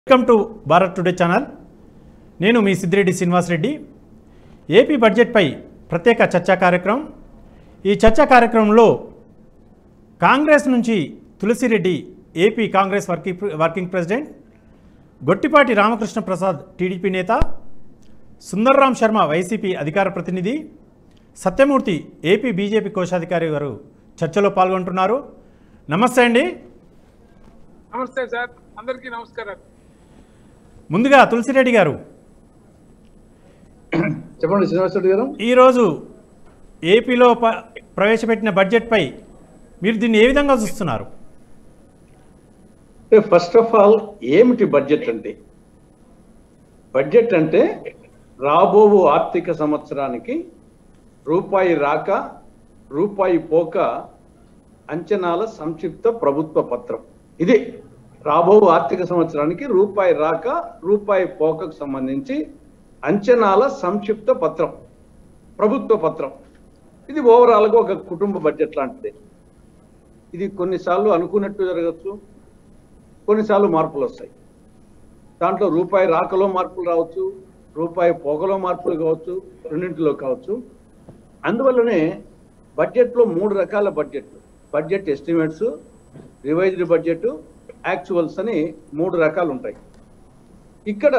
Welcome to Bharat today channel నేను మీ Siddireddy Srinivasareddy AP బడ్జెట్పై ప్రత్యేక చర్చా కార్యక్రమం ఈ చర్చా కార్యక్రమంలో కాంగ్రెస్ నుంచి Tulasireddy AP Congress working working president Gottipati Ramakrishna Prasad TDP నేత సుందర్రాం శర్మ వైసీపీ అధికార ప్రతినిధి సత్యమూర్తి ఏపీ బీజేపీ కోశాధికారి గారు చర్చలో పాల్గొంటున్నారు నమస్తే అండి నమస్తే సార్ అందరికీ నమస్కారం ముందుగా తులసిరెడ్డి గారు చెప్పండి శ్రీనివాసరెడ్డి గారు ఈరోజు ఏపీలో ప- ప్రవేశపెట్టిన బడ్జెట్పై మీరు దీన్ని ఏ విధంగా చూస్తున్నారు అంటే ఫస్ట్ ఆఫ్ ఆల్ ఏమిటి బడ్జెట్ అంటే బడ్జెట్ అంటే రాబో ఆర్థిక సంవత్సరానికి రూపాయి రాక రూపాయి పోక అంచనాల సంక్షిప్త ప్రభుత్వ పత్రం ఇది రాబో ఆర్థిక సంవత్సరానికి రూపాయి రాక రూపాయి పోకకు సంబంధించి అంచనాల సంక్షిప్త పత్రం ప్రభుత్వ పత్రం ఇది ఓవరాల్గా ఒక కుటుంబ బడ్జెట్ లాంటిది ఇది కొన్నిసార్లు అనుకున్నట్టు జరగచ్చు కొన్నిసార్లు మార్పులు వస్తాయి దాంట్లో రూపాయి రాకలో మార్పులు రావచ్చు రూపాయి పోగలో మార్పులు కావచ్చు రెండింటిలో కావచ్చు అందువల్లనే బడ్జెట్లో మూడు రకాల బడ్జెట్లు budget estimates revised budget actuals అని మూడు రకాలు ఉంటాయి ఇక్కడ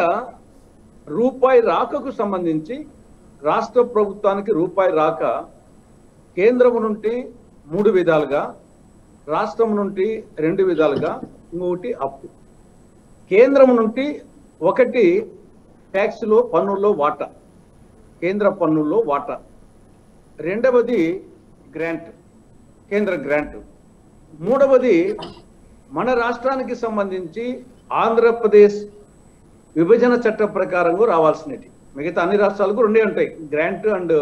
రూపాయి రాకకు సంబంధించి రాష్ట్ర ప్రభుత్వానికి రూపాయి రాక కేంద్రం నుండి మూడు విధాలుగా రాష్ట్రం నుండి రెండు విధాలుగా ఇంకొకటి అప్పు కేంద్రం నుండి ఒకటి ట్యాక్స్లో పన్నుల్లో వాటా కేంద్ర పన్నుల్లో వాటా రెండవది గ్రాంట్ కేంద్ర గ్రాంట్ మూడవది మన రాష్ట్రానికి సంబంధించి ఆంధ్రప్రదేశ్ విభజన చట్టం ప్రకారంగా రావాల్సినవి మిగతా అన్ని రాష్ట్రాలకు రెండే ఉంటాయి గ్రాంట్ అండ్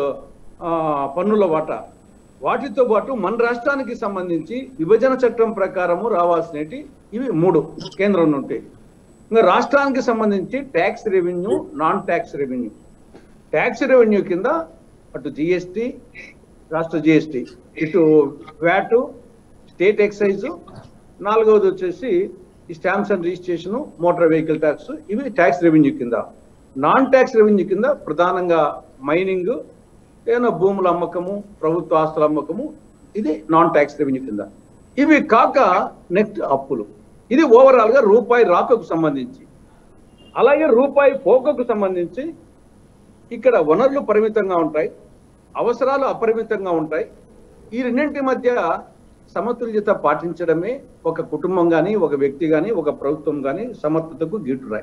పన్నుల వాటా వాటితో పాటు మన రాష్ట్రానికి సంబంధించి విభజన చట్టం ప్రకారము రావాల్సినవి ఇవి మూడు కేంద్రం నుండి ఇంకా రాష్ట్రానికి సంబంధించి tax revenue non tax revenue tax revenue కింద అటు జిఎస్టి రాష్ట్ర జిఎస్టి ఇటు వ్యాట్ స్టేట్ ఎక్సైజ్ నాలుగవది వచ్చేసి ఈ stamps and registration motor vehicle tax ఇవి ట్యాక్స్ రెవెన్యూ కింద నాన్ ట్యాక్స్ రెవెన్యూ కింద ప్రధానంగా మైనింగ్ ఏదైనా భూముల అమ్మకము ప్రభుత్వ ఆస్తుల అమ్మకము ఇది నాన్ ట్యాక్స్ రెవెన్యూ కింద ఇవి కాక నెక్స్ట్ అప్పులు ఇది ఓవరాల్ గా రూపాయి రాకకు సంబంధించి అలాగే రూపాయి పోకకు సంబంధించి ఇక్కడ వనరులు పరిమితంగా ఉంటాయి అవసరాలు అపరిమితంగా ఉంటాయి ఈ రెండింటి మధ్య సమతుల్యత పాటించడమే ఒక కుటుంబం కానీ ఒక వ్యక్తి కానీ ఒక ప్రభుత్వం కానీ సమర్థతకు గీటురాయి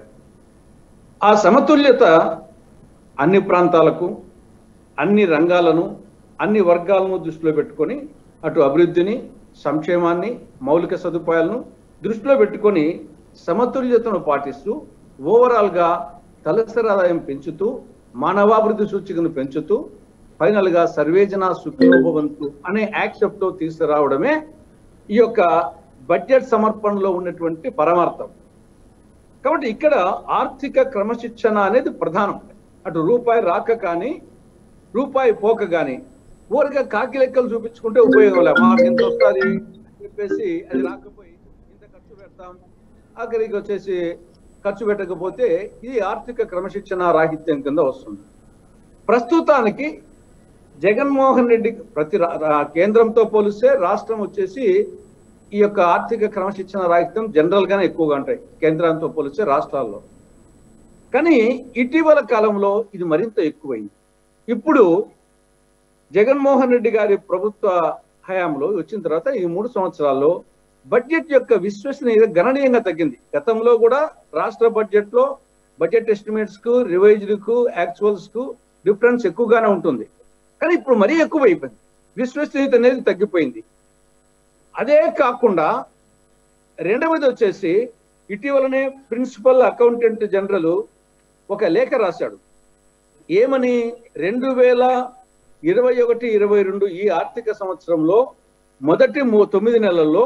ఆ సమతుల్యత అన్ని ప్రాంతాలకు అన్ని రంగాలను అన్ని వర్గాలను దృష్టిలో పెట్టుకొని అటు అభివృద్ధిని సంక్షేమాన్ని మౌలిక సదుపాయాలను దృష్టిలో పెట్టుకొని సమతుల్యతను పాటిస్తూ ఓవరాల్గా తలసరి ఆదాయం పెంచుతూ మానవాభివృద్ధి సూచికను పెంచుతూ ఫైనల్ గా సర్వేజన సుఖినోభవంతు అనే యాక్సెప్ట్ తో తీసుకురావడమే ఈ యొక్క బడ్జెట్ సమర్పణలో ఉన్నటువంటి పరమార్థం కాబట్టి ఇక్కడ ఆర్థిక క్రమశిక్షణ అనేది ప్రధానం అటు రూపాయి రాక కానీ రూపాయి పోక కానీ ఊరిగా కాకి లెక్కలు చూపించుకుంటే ఉపయోగం లేదు మాకు ఎంత వస్తుంది అని చెప్పేసి అది రాకపోయి ఇంత ఖర్చు పెడతాం ఆఖరికి వచ్చేసి ఖర్చు పెట్టకపోతే ఇది ఆర్థిక క్రమశిక్షణ రాహిత్యం కింద వస్తుంది ప్రస్తుతానికి జగన్మోహన్ రెడ్డి ప్రతి రా- రా- కేంద్రంతో పోలిస్తే రాష్ట్రం వచ్చేసి ఈ యొక్క ఆర్థిక క్రమశిక్షణ రాహిత్యం జనరల్ గానే ఎక్కువగా ఉంటాయి కేంద్రంతో పోలిస్తే రాష్ట్రాల్లో కానీ ఇటీవల కాలంలో ఇది మరింత ఎక్కువైంది ఇప్పుడు జగన్మోహన్ రెడ్డి గారి ప్రభుత్వ హయాంలో వచ్చిన తర్వాత ఈ మూడు సంవత్సరాల్లో బడ్జెట్ యొక్క విశ్వసనీయత గణనీయంగా తగ్గింది గతంలో కూడా రాష్ట్ర బడ్జెట్ లో బడ్జెట్ ఎస్టిమేట్స్ కు రివైజ్డ్ కు యాక్చువల్స్ కు డిఫరెన్స్ ఎక్కువగానే ఉంటుంది కానీ ఇప్పుడు మరీ ఎక్కువ అయిపోయింది విశ్వసనీయత అనేది తగ్గిపోయింది అదే కాకుండా రెండవది వచ్చేసి ఇటీవలనే ప్రిన్సిపల్ అకౌంటెంట్ జనరల్ ఒక లేఖ రాశాడు ఏమని రెండు వేల ఇరవై ఒకటి ఇరవై రెండు ఈ ఆర్థిక సంవత్సరంలో మొదటి మూ- తొమ్మిది నెలల్లో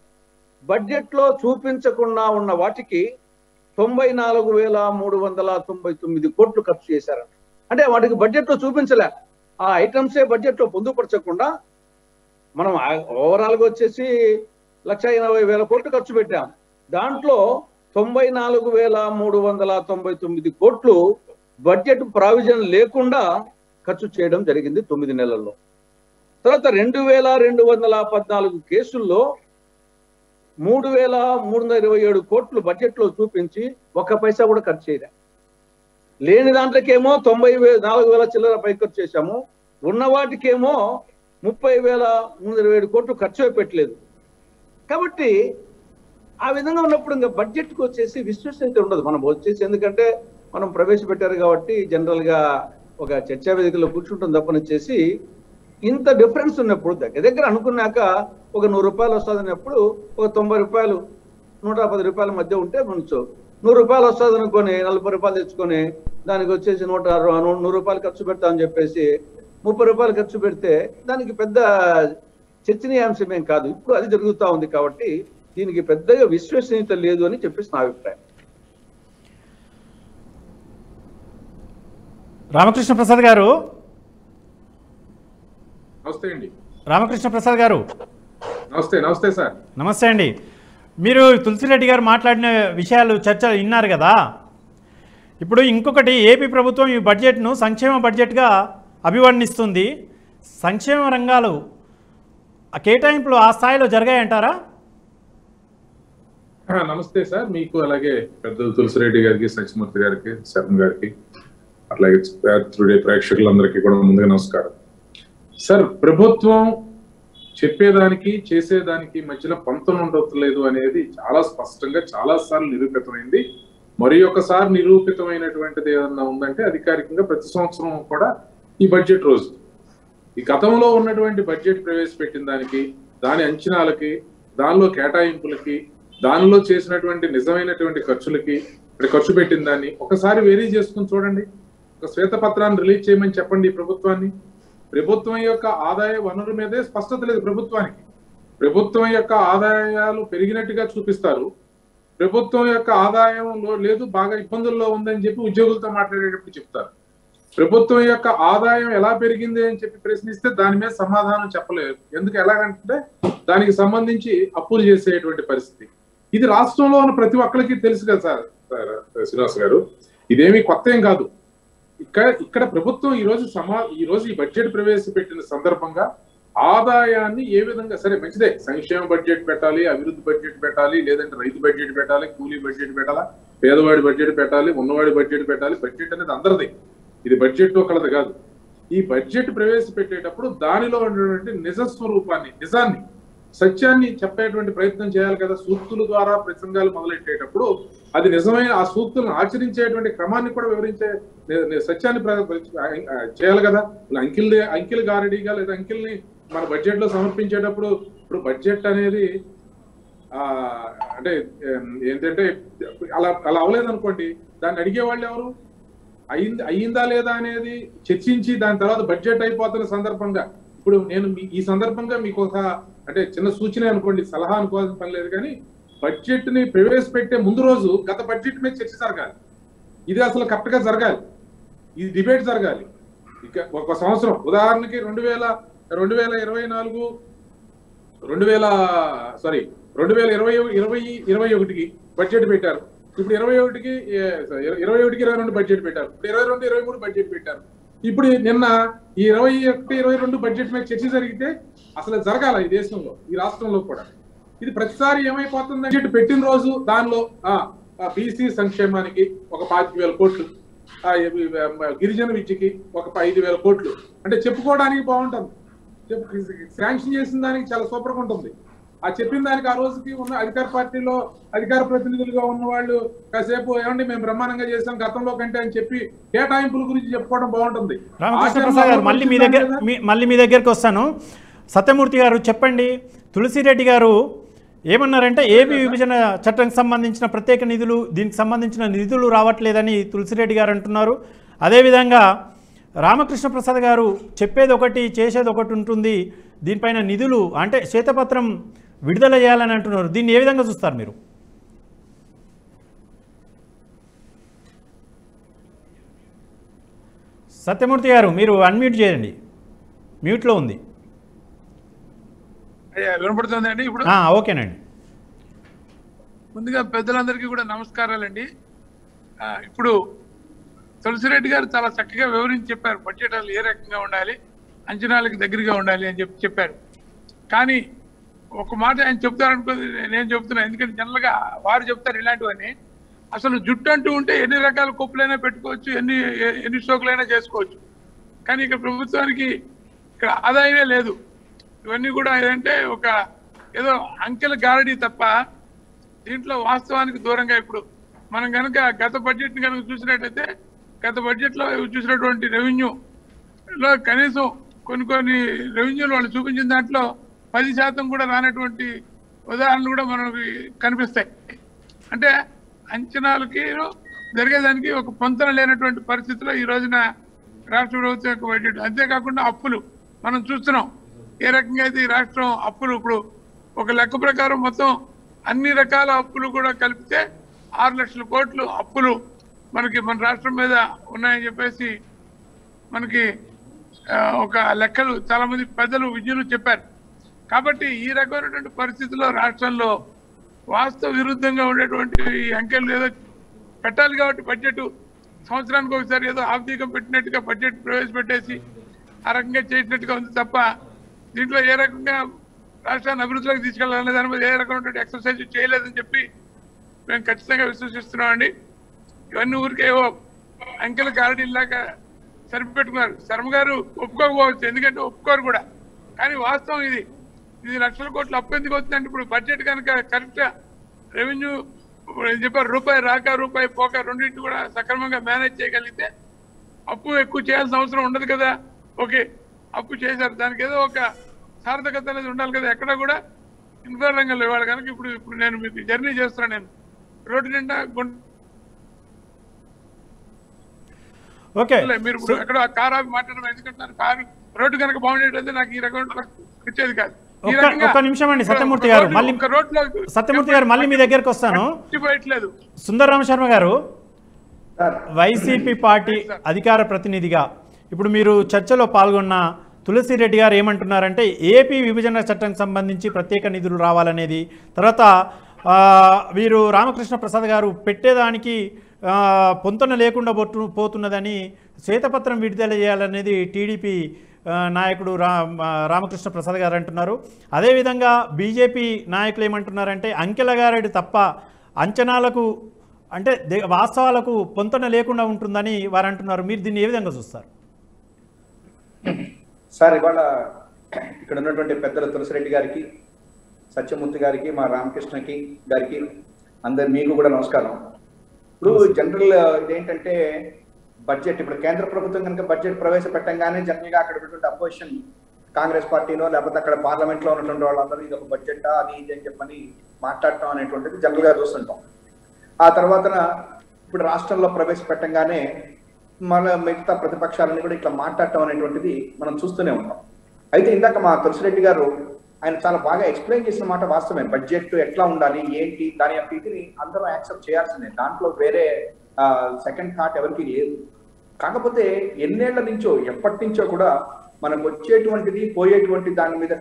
బడ్జెట్ లో చూపించకుండా ఉన్న వాటికి తొంభై నాలుగు వేల మూడు వందల తొంభై తొమ్మిది కోట్లు ఖర్చు చేశారంట అంటే వాటికి బడ్జెట్ లో చూపించలే ఆ ఐటమ్సే బడ్జెట్ లో పొందుపరచకుండా మనం ఓవరాల్ గా వచ్చేసి లక్ష ఎనభై వేల కోట్లు ఖర్చు పెట్టాం దాంట్లో తొంభై నాలుగు వేల మూడు వందల తొంభై తొమ్మిది కోట్లు బడ్జెట్ ప్రావిజన్ లేకుండా ఖర్చు చేయడం జరిగింది తొమ్మిది నెలల్లో తర్వాత రెండు వేల రెండు వందల పద్నాలుగు కేసుల్లో మూడు వేల మూడు వందల ఇరవై ఏడు కోట్లు బడ్జెట్లో చూపించి ఒక్క పైసా కూడా ఖర్చు చేయలే లేని దాంట్లోకేమో తొంభై వే నాలుగు వేల చిల్లర పై ఖర్చు చేశాము ఉన్న వాటికేమో ముప్పై వేల మూడు వందల ఇరవై ఏడు కోట్లు ఖర్చు పెట్టలేదు కాబట్టి ఆ విధంగా ఉన్నప్పుడు ఇంకా బడ్జెట్కి వచ్చేసి విశ్వసనీయత ఉండదు మనం వచ్చేసి ఎందుకంటే మనం ప్రవేశపెట్టారు కాబట్టి జనరల్గా ఒక చర్చా వేదికలో కూర్చుంటాం తప్పనిచ్చేసి ఇంత డిఫరెన్స్ ఉన్నప్పుడు దగ్గర దగ్గర అనుకున్నాక ఒక నూరు రూపాయలు వస్తుందన్నప్పుడు ఒక తొంభై రూపాయలు నూట పది రూపాయల మధ్య ఉంటే మనసు నూరు రూపాయలు వస్తుంది అనుకొని నలభై రూపాయలు తెచ్చుకొని దానికి వచ్చేసి నూట అరవై నూ- నూరు రూపాయలు ఖర్చు పెడతామని చెప్పేసి ముప్పై రూపాయలు ఖర్చు పెడితే దానికి పెద్ద చర్చనీయాంశం ఏం కాదు ఇప్పుడు అది జరుగుతూ ఉంది కాబట్టి దీనికి పెద్దగా విశ్వసనీయత లేదు అని చెప్పేసి నా అభిప్రాయం రామకృష్ణ ప్రసాద్ గారు నమస్తే అండి రామకృష్ణ ప్రసాద్ గారు నమస్తే నమస్తే సార్ నమస్తే అండి మీరు తులసిరెడ్డి గారు మాట్లాడిన విషయాలు చర్చ విన్నారు కదా ఇప్పుడు ఇంకొకటి ఏపీ ప్రభుత్వం ఈ బడ్జెట్ను సంక్షేమ బడ్జెట్గా అభివర్ణిస్తుంది సంక్షేమ రంగాలు ఆ కేటాయింపులు ఆ స్థాయిలో జరిగాయంటారా ఆ, నమస్తే సార్ మీకు అలాగే పెద్దలు తులసిరెడ్డి గారికి సత్యమూర్తి గారికి శరణ్ గారికి అట్లాగే టుడే ప్రేక్షకులందరికీ కూడా ముందుగా నమస్కారం సార్ ప్రభుత్వం చెప్పేదానికి చేసేదానికి మధ్యలో పంతం ఉండట్లేదు అనేది చాలా స్పష్టంగా చాలా సార్లు నిరూపితమైంది మరి ఒకసారి నిరూపితమైనటువంటిది ఏదన్నా ఉందంటే అధికారికంగా ప్రతి సంవత్సరం కూడా ఈ బడ్జెట్ రోజు ఈ గతంలో ఉన్నటువంటి బడ్జెట్ ప్రవేశపెట్టిన దానికి దాని అంచనాలకి దానిలో కేటాయింపులకి దానిలో చేసినటువంటి నిజమైనటువంటి ఖర్చులకి ఇక్కడ ఖర్చు పెట్టిన దాన్ని ఒకసారి వేరీ చేసుకుని చూడండి ఒక శ్వేతపత్రాన్ని రిలీజ్ చేయమని చెప్పండి ఈ ప్రభుత్వాన్ని ప్రభుత్వం యొక్క ఆదాయ వనరు మీదే స్పష్టత లేదు ప్రభుత్వానికి ప్రభుత్వం యొక్క ఆదాయాలు పెరిగినట్టుగా చూపిస్తారు ప్రభుత్వం యొక్క ఆదాయంలో లేదు బాగా ఇబ్బందుల్లో ఉందని చెప్పి ఉద్యోగులతో మాట్లాడేటప్పుడు చెప్తారు ప్రభుత్వం యొక్క ఆదాయం ఎలా పెరిగింది అని చెప్పి ప్రశ్నిస్తే దాని మీద సమాధానం చెప్పలేరు ఎందుకు ఎలాగంటే దానికి సంబంధించి అప్పులు చేసేటువంటి పరిస్థితి ఇది రాష్ట్రంలో ఉన్న ప్రతి ఒక్కరికి తెలుసు కదా సార్ సార్ శ్రీనివాస్ గారు ఇదేమీ కొత్త ఏం కాదు ఇక్కడ ఇక్కడ ప్రభుత్వం ఈ రోజు సమా ఈ రోజు ఈ బడ్జెట్ ప్రవేశపెట్టిన సందర్భంగా ఆదాయాన్ని ఏ విధంగా సరే మంచిదే సంక్షేమ బడ్జెట్ పెట్టాలి అభివృద్ధి బడ్జెట్ పెట్టాలి లేదంటే రైతు బడ్జెట్ పెట్టాలి కూలీ బడ్జెట్ పెట్టాలా పేదవాడి బడ్జెట్ పెట్టాలి ఉన్నవాడి బడ్జెట్ పెట్టాలి బడ్జెట్ అనేది అందరిది ఇది బడ్జెట్ ఒకళ్ళది కాదు ఈ బడ్జెట్ ప్రవేశపెట్టేటప్పుడు దానిలో ఉన్నటువంటి నిజ స్వరూపాన్ని నిజాన్ని సత్యాన్ని చెప్పేటువంటి ప్రయత్నం చేయాలి కదా సూక్తుల ద్వారా ప్రసంగాలు మొదలెట్టేటప్పుడు అది నిజమైన ఆ సూక్తులను ఆచరించేటువంటి క్రమాన్ని కూడా వివరించే ని- ని- సత్యాన్ని ప్ర- ప్ర- ఆ, చేయాలి కదా ఇలా అంకిల్ అంకిల్ గారడీగా లేదా అంకిల్ని మన బడ్జెట్ లో సమర్పించేటప్పుడు ఇప్పుడు బడ్జెట్ అనేది ఆ అంటే ఏం, ఏంటంటే అలా అలా అవ్వలేదు అనుకోండి దాన్ని అడిగే వాళ్ళు ఎవరు అయింది అయ్యిందా లేదా అనేది చర్చించి దాని తర్వాత బడ్జెట్ అయిపోతున్న సందర్భంగా ఇప్పుడు నేను మీ- ఈ సందర్భంగా మీకు ఒక అంటే చిన్న సూచన అనుకోండి సలహా అనుకోవాల్సిన పని లేదు కానీ బడ్జెట్ ని ప్రవేశపెట్టే ముందు రోజు గత బడ్జెట్ మీద చర్చ జరగాలి ఇది అసలు కరెక్ట్ గా జరగాలి ఇది డిబేట్ జరగాలి ఇక ఒక సంవత్సరం ఉదాహరణకి రెండు వేల రెండు వేల ఇరవై నాలుగు రెండు వేల సారీ రెండు వేల ఇరవై ఇరవై ఇరవై ఒకటికి బడ్జెట్ పెట్టారు ఇప్పుడు ఇరవై ఒకటికి ఏ, ఇరవై ఒకటికి ఇరవై రెండు బడ్జెట్ పెట్టారు ఇప్పుడు ఇరవై రెండు ఇరవై మూడు బడ్జెట్ పెట్టారు ఇప్పుడు నిన్న ఈ ఇరవై ఒకటి ఇరవై రెండు బడ్జెట్ మీద చర్చ జరిగితే అసలు జరగాల ఈ దేశంలో ఈ రాష్ట్రంలో కూడా ఇది ప్రతిసారి ఏమైపోతుంది బడ్జెట్ పెట్టిన రోజు దానిలో బీసీ సంక్షేమానికి ఒక పాతిక వేల కోట్లు ఆ, ఇవి, ఆ, గిరిజన విద్యకి ఒక ఐదు వేల కోట్లు అంటే చెప్పుకోవడానికి బాగుంటుంది చెప్పు- శాంక్షన్ చేసిన దానికి చాలా సూపర్గా ఉంటుంది ఆ చెప్పిన దానికి ఆ రోజుకి ఉన్న అధికార పార్టీలో అధికార ప్రతినిధులుగా ఉన్న వాళ్ళు కాసేపు ఏమండి మేము బ్రహ్మాండంగా చేసాం గతంలో కంటే అని చెప్పి కేటాయింపుల గురించి చెప్పుకోవడం బాగుంటుంది రామకృష్ణ ఆచరణలో ప్రసాద్ గారు మళ్ళీ మీ దగ్గర వచ్చిందా? మీ- మళ్ళీ మీ దగ్గరికి వస్తాను సత్యమూర్తి గారు చెప్పండి తులసిరెడ్డి గారు ఏమన్నారంటే ఏపీ విభజన చట్టానికి సంబంధించిన ప్రత్యేక నిధులు దీనికి సంబంధించిన నిధులు రావట్లేదని తులసిరెడ్డి గారు అంటున్నారు అదేవిధంగా రామకృష్ణ ప్రసాద్ గారు చెప్పేది ఒకటి చేసేది ఒకటి ఉంటుంది దీనిపైన నిధులు అంటే శ్వేతపత్రం విడుదల చేయాలని అంటున్నారు దీన్ని ఏ విధంగా చూస్తారు మీరు సత్యమూర్తి గారు మీరు అన్మ్యూట్ చేయండి మ్యూట్లో ఉంది అయ్యా, వినపడుతుందండి ఇప్పుడు ఆ, ఓకేనండి ముందుగా పెద్దలందరికీ కూడా నమస్కారాలండి ఆ, ఇప్పుడు తులసిరెడ్డి గారు చాలా చక్కగా వివరించి చెప్పారు బడ్జెట్ అసలు ఏ రకంగా ఉండాలి అంచనాలకు దగ్గరగా ఉండాలి అని చెప్పి చెప్పారు కానీ ఒక మాట ఆయన చెప్తారనుకో నేను చెప్తున్నా ఎందుకంటే జనరల్గా వారు చెప్తారు ఇలాంటివన్నీ అసలు జుట్టు అంటూ ఉంటే ఎన్ని రకాల కొప్పులైనా పెట్టుకోవచ్చు ఎన్ని ఎన్ని స్ట్రోకులైనా చేసుకోవచ్చు కానీ ఇక్కడ ప్రభుత్వానికి ఇక్కడ ఆదాయమే లేదు ఇవన్నీ కూడా ఏంటంటే ఒక ఏదో అంకెల గారడీ తప్ప దీంట్లో వాస్తవానికి దూరంగా ఇప్పుడు మనం కనుక గత బడ్జెట్ ని కనుక చూసినట్టయితే గత బడ్జెట్ లో చూసినటువంటి రెవెన్యూ లో కనీసం కొన్ని కొన్ని రెవెన్యూలు వాళ్ళు చూపించిన దాంట్లో పది శాతం కూడా రానటువంటి ఉదాహరణలు కూడా మనకి కనిపిస్తాయి అంటే అంచనాలకి జరిగేదానికి ఒక పొంతన లేనటువంటి పరిస్థితిలో ఈ రోజున రాష్ట్ర ప్రభుత్వం యొక్క బడ్జెట్ అంతేకాకుండా అప్పులు మనం చూస్తున్నాం ఏ రకంగా అయితే ఈ రాష్ట్రం అప్పులు ఇప్పుడు ఒక లెక్క ప్రకారం మొత్తం అన్ని రకాల అప్పులు కూడా కలిపితే ఆరు లక్షల కోట్లు అప్పులు మనకి మన రాష్ట్రం మీద ఉన్నాయని చెప్పేసి మనకి ఆ, ఒక లెక్కలు చాలా మంది పెద్దలు విద్యులు చెప్పారు కాబట్టి ఈ రకమైనటువంటి పరిస్థితుల్లో రాష్ట్రంలో వాస్తవ విరుద్ధంగా ఉండేటువంటి ఈ అంకెలు ఏదో పెట్టాలి కాబట్టి బడ్జెట్ సంవత్సరానికి ఒకసారి ఏదో ఆర్థికం పెట్టినట్టుగా బడ్జెట్ ప్రవేశపెట్టేసి ఆ రకంగా చేసినట్టుగా ఉంది తప్ప దీంట్లో ఏ రకంగా రాష్ట్రాన్ని అభివృద్ధిలోకి తీసుకెళ్లాలనే దాని మీద ఏ రకమైనటువంటి ఎక్సర్సైజ్ చేయలేదని చెప్పి మేము ఖచ్చితంగా విశ్వసిస్తున్నామండి ఇవన్నీ ఊరికే ఏవో అంకెల గారడీలాగా సరిపెట్టుకున్నారు శర్మ గారు ఒప్పుకోకపోవచ్చు ఎందుకంటే ఒప్పుకోరు కూడా కానీ వాస్తవం ఇది ఇది లక్షల కోట్లు అప్పు ఎందుకు అవుతుందంటే ఇప్పుడు బడ్జెట్ కనుక కరెక్ట్ రెవెన్యూ ఇప్పుడు నేను చెప్పారు రూపాయి రాక రూపాయి పోక రెండింటి కూడా సక్రమంగా మేనేజ్ చేయగలిగితే అప్పు ఎక్కువ చేయాల్సిన అవసరం ఉండదు కదా ఓకే అప్పు చేశారు దానికి ఏదో ఒక సార్థకత అనేది ఉండాలి కదా ఎక్కడ కూడా ఇన్ఫ్రా రంగంలో ఇవాళ కనుక ఇప్పుడు ఇప్పుడు నేను మీకు జర్నీ చేస్తున్నాను నేను రోడ్డు నిండా గుంట ఓకే లే, మీరు ఇప్పుడు ఎక్కడో ఆ కారు ఆపి మాట్లాడడం ఎందుకంటున్నారు కారు రోడ్డు కనుక బాగుండేటైతే నాకు ఈ రకం వచ్చేది కాదు ఈ ఒక్క- రకంగా ఒక్క నిమిషం అండి, ఒక సత్యమూర్తి గారు, రోడ్డు- మళ్ళీ- ఒక రోడ్లో సత్యమూర్తి గారు మళ్ళీ మీ దగ్గరకు వస్తాను పోయట్లేదు సుందరరామ శర్మ గారు సార్ వైసీపీ పార్టీ అధికార ప్రతినిధిగా ఇప్పుడు మీరు చర్చలో పాల్గొన్న తులసిరెడ్డి గారు ఏమంటున్నారంటే ఏపీ విభజన చట్టంకి సంబంధించి ప్రత్యేక నిధులు రావాలనేది తర్వాత ఆ, వీరు రామకృష్ణ ప్రసాద్ గారు పెట్టేదానికి ఆ, పొంతన లేకుండా పోతు పోతున్నదని శ్వేతపత్రం విడుదల చేయాలనేది టీడీపీ ఆ, నాయకుడు రా ఆ, రామకృష్ణ ప్రసాద్ గారు అంటున్నారు అదేవిధంగా బీజేపీ నాయకులు ఏమంటున్నారంటే అంకెల గారెడు తప్ప అంచనాలకు అంటే దే- వాస్తవాలకు పొంతన లేకుండా ఉంటుందని వారు అంటున్నారు మీరు దీన్ని ఏ విధంగా చూస్తారు సార్ ఇవాళ ఇక్కడ ఉన్నటువంటి పెద్దల తులసిరెడ్డి గారికి సత్యమూర్తి గారికి మా రామకృష్ణకి గారికి అందరి మీకు కూడా నమస్కారం ఇప్పుడు జనరల్ ఇదేంటంటే బడ్జెట్ ఇప్పుడు కేంద్ర ప్రభుత్వం కనుక బడ్జెట్ ప్రవేశపెట్టంగానే జనరల్ గా అక్కడ ఉన్నటువంటి అపోజిషన్ కాంగ్రెస్ పార్టీనో లేకపోతే అక్కడ పార్లమెంట్ లో ఉన్నటువంటి వాళ్ళందరూ ఇది ఒక బడ్జెట్ అది ఇది అని చెప్పని మాట్లాడటం అనేటువంటిది జనరల్ గా చూస్తుంటాం ఆ తర్వాత ఇప్పుడు రాష్ట్రంలో ప్రవేశపెట్టంగానే మన మిగతా ప్రతిపక్షాలని కూడా ఇట్లా మాట్లాడటం అనేటువంటిది మనం చూస్తూనే ఉంటాం అయితే ఇందాక మా తులసిరెడ్డి గారు ఆయన చాలా బాగా ఎక్స్ప్లెయిన్ చేసిన మాట వాస్తవమే బడ్జెట్ ఎట్లా ఉండాలి ఏంటి దాని యొక్క ఇదిని అందరూ యాక్సెప్ట్ చేయాల్సిందే దాంట్లో వేరే సెకండ్ థాట్ ఎవరికి లేదు కాకపోతే ఎన్నేళ్ల నుంచో ఎప్పటి నుంచో కూడా మనకు వచ్చేటువంటిది పోయేటువంటి దాని మీద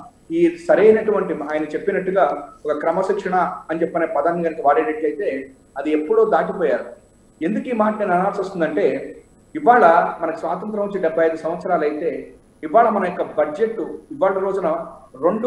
ఈ సరైనటువంటి ఆయన చెప్పినట్టుగా ఒక క్రమశిక్షణ అని చెప్పనే పదాన్ని కనుక వాడేటట్లయితే అది ఎప్పుడో దాటిపోయారు ఎందుకు ఈ మాట నేను అనాల్సి వస్తుందంటే ఇవాళ మనకు స్వాతంత్రం వచ్చి డెబ్బై ఐదు సంవత్సరాలు అయితే ఇవాళ మన యొక్క బడ్జెట్ ఇవాళ రోజున రెండు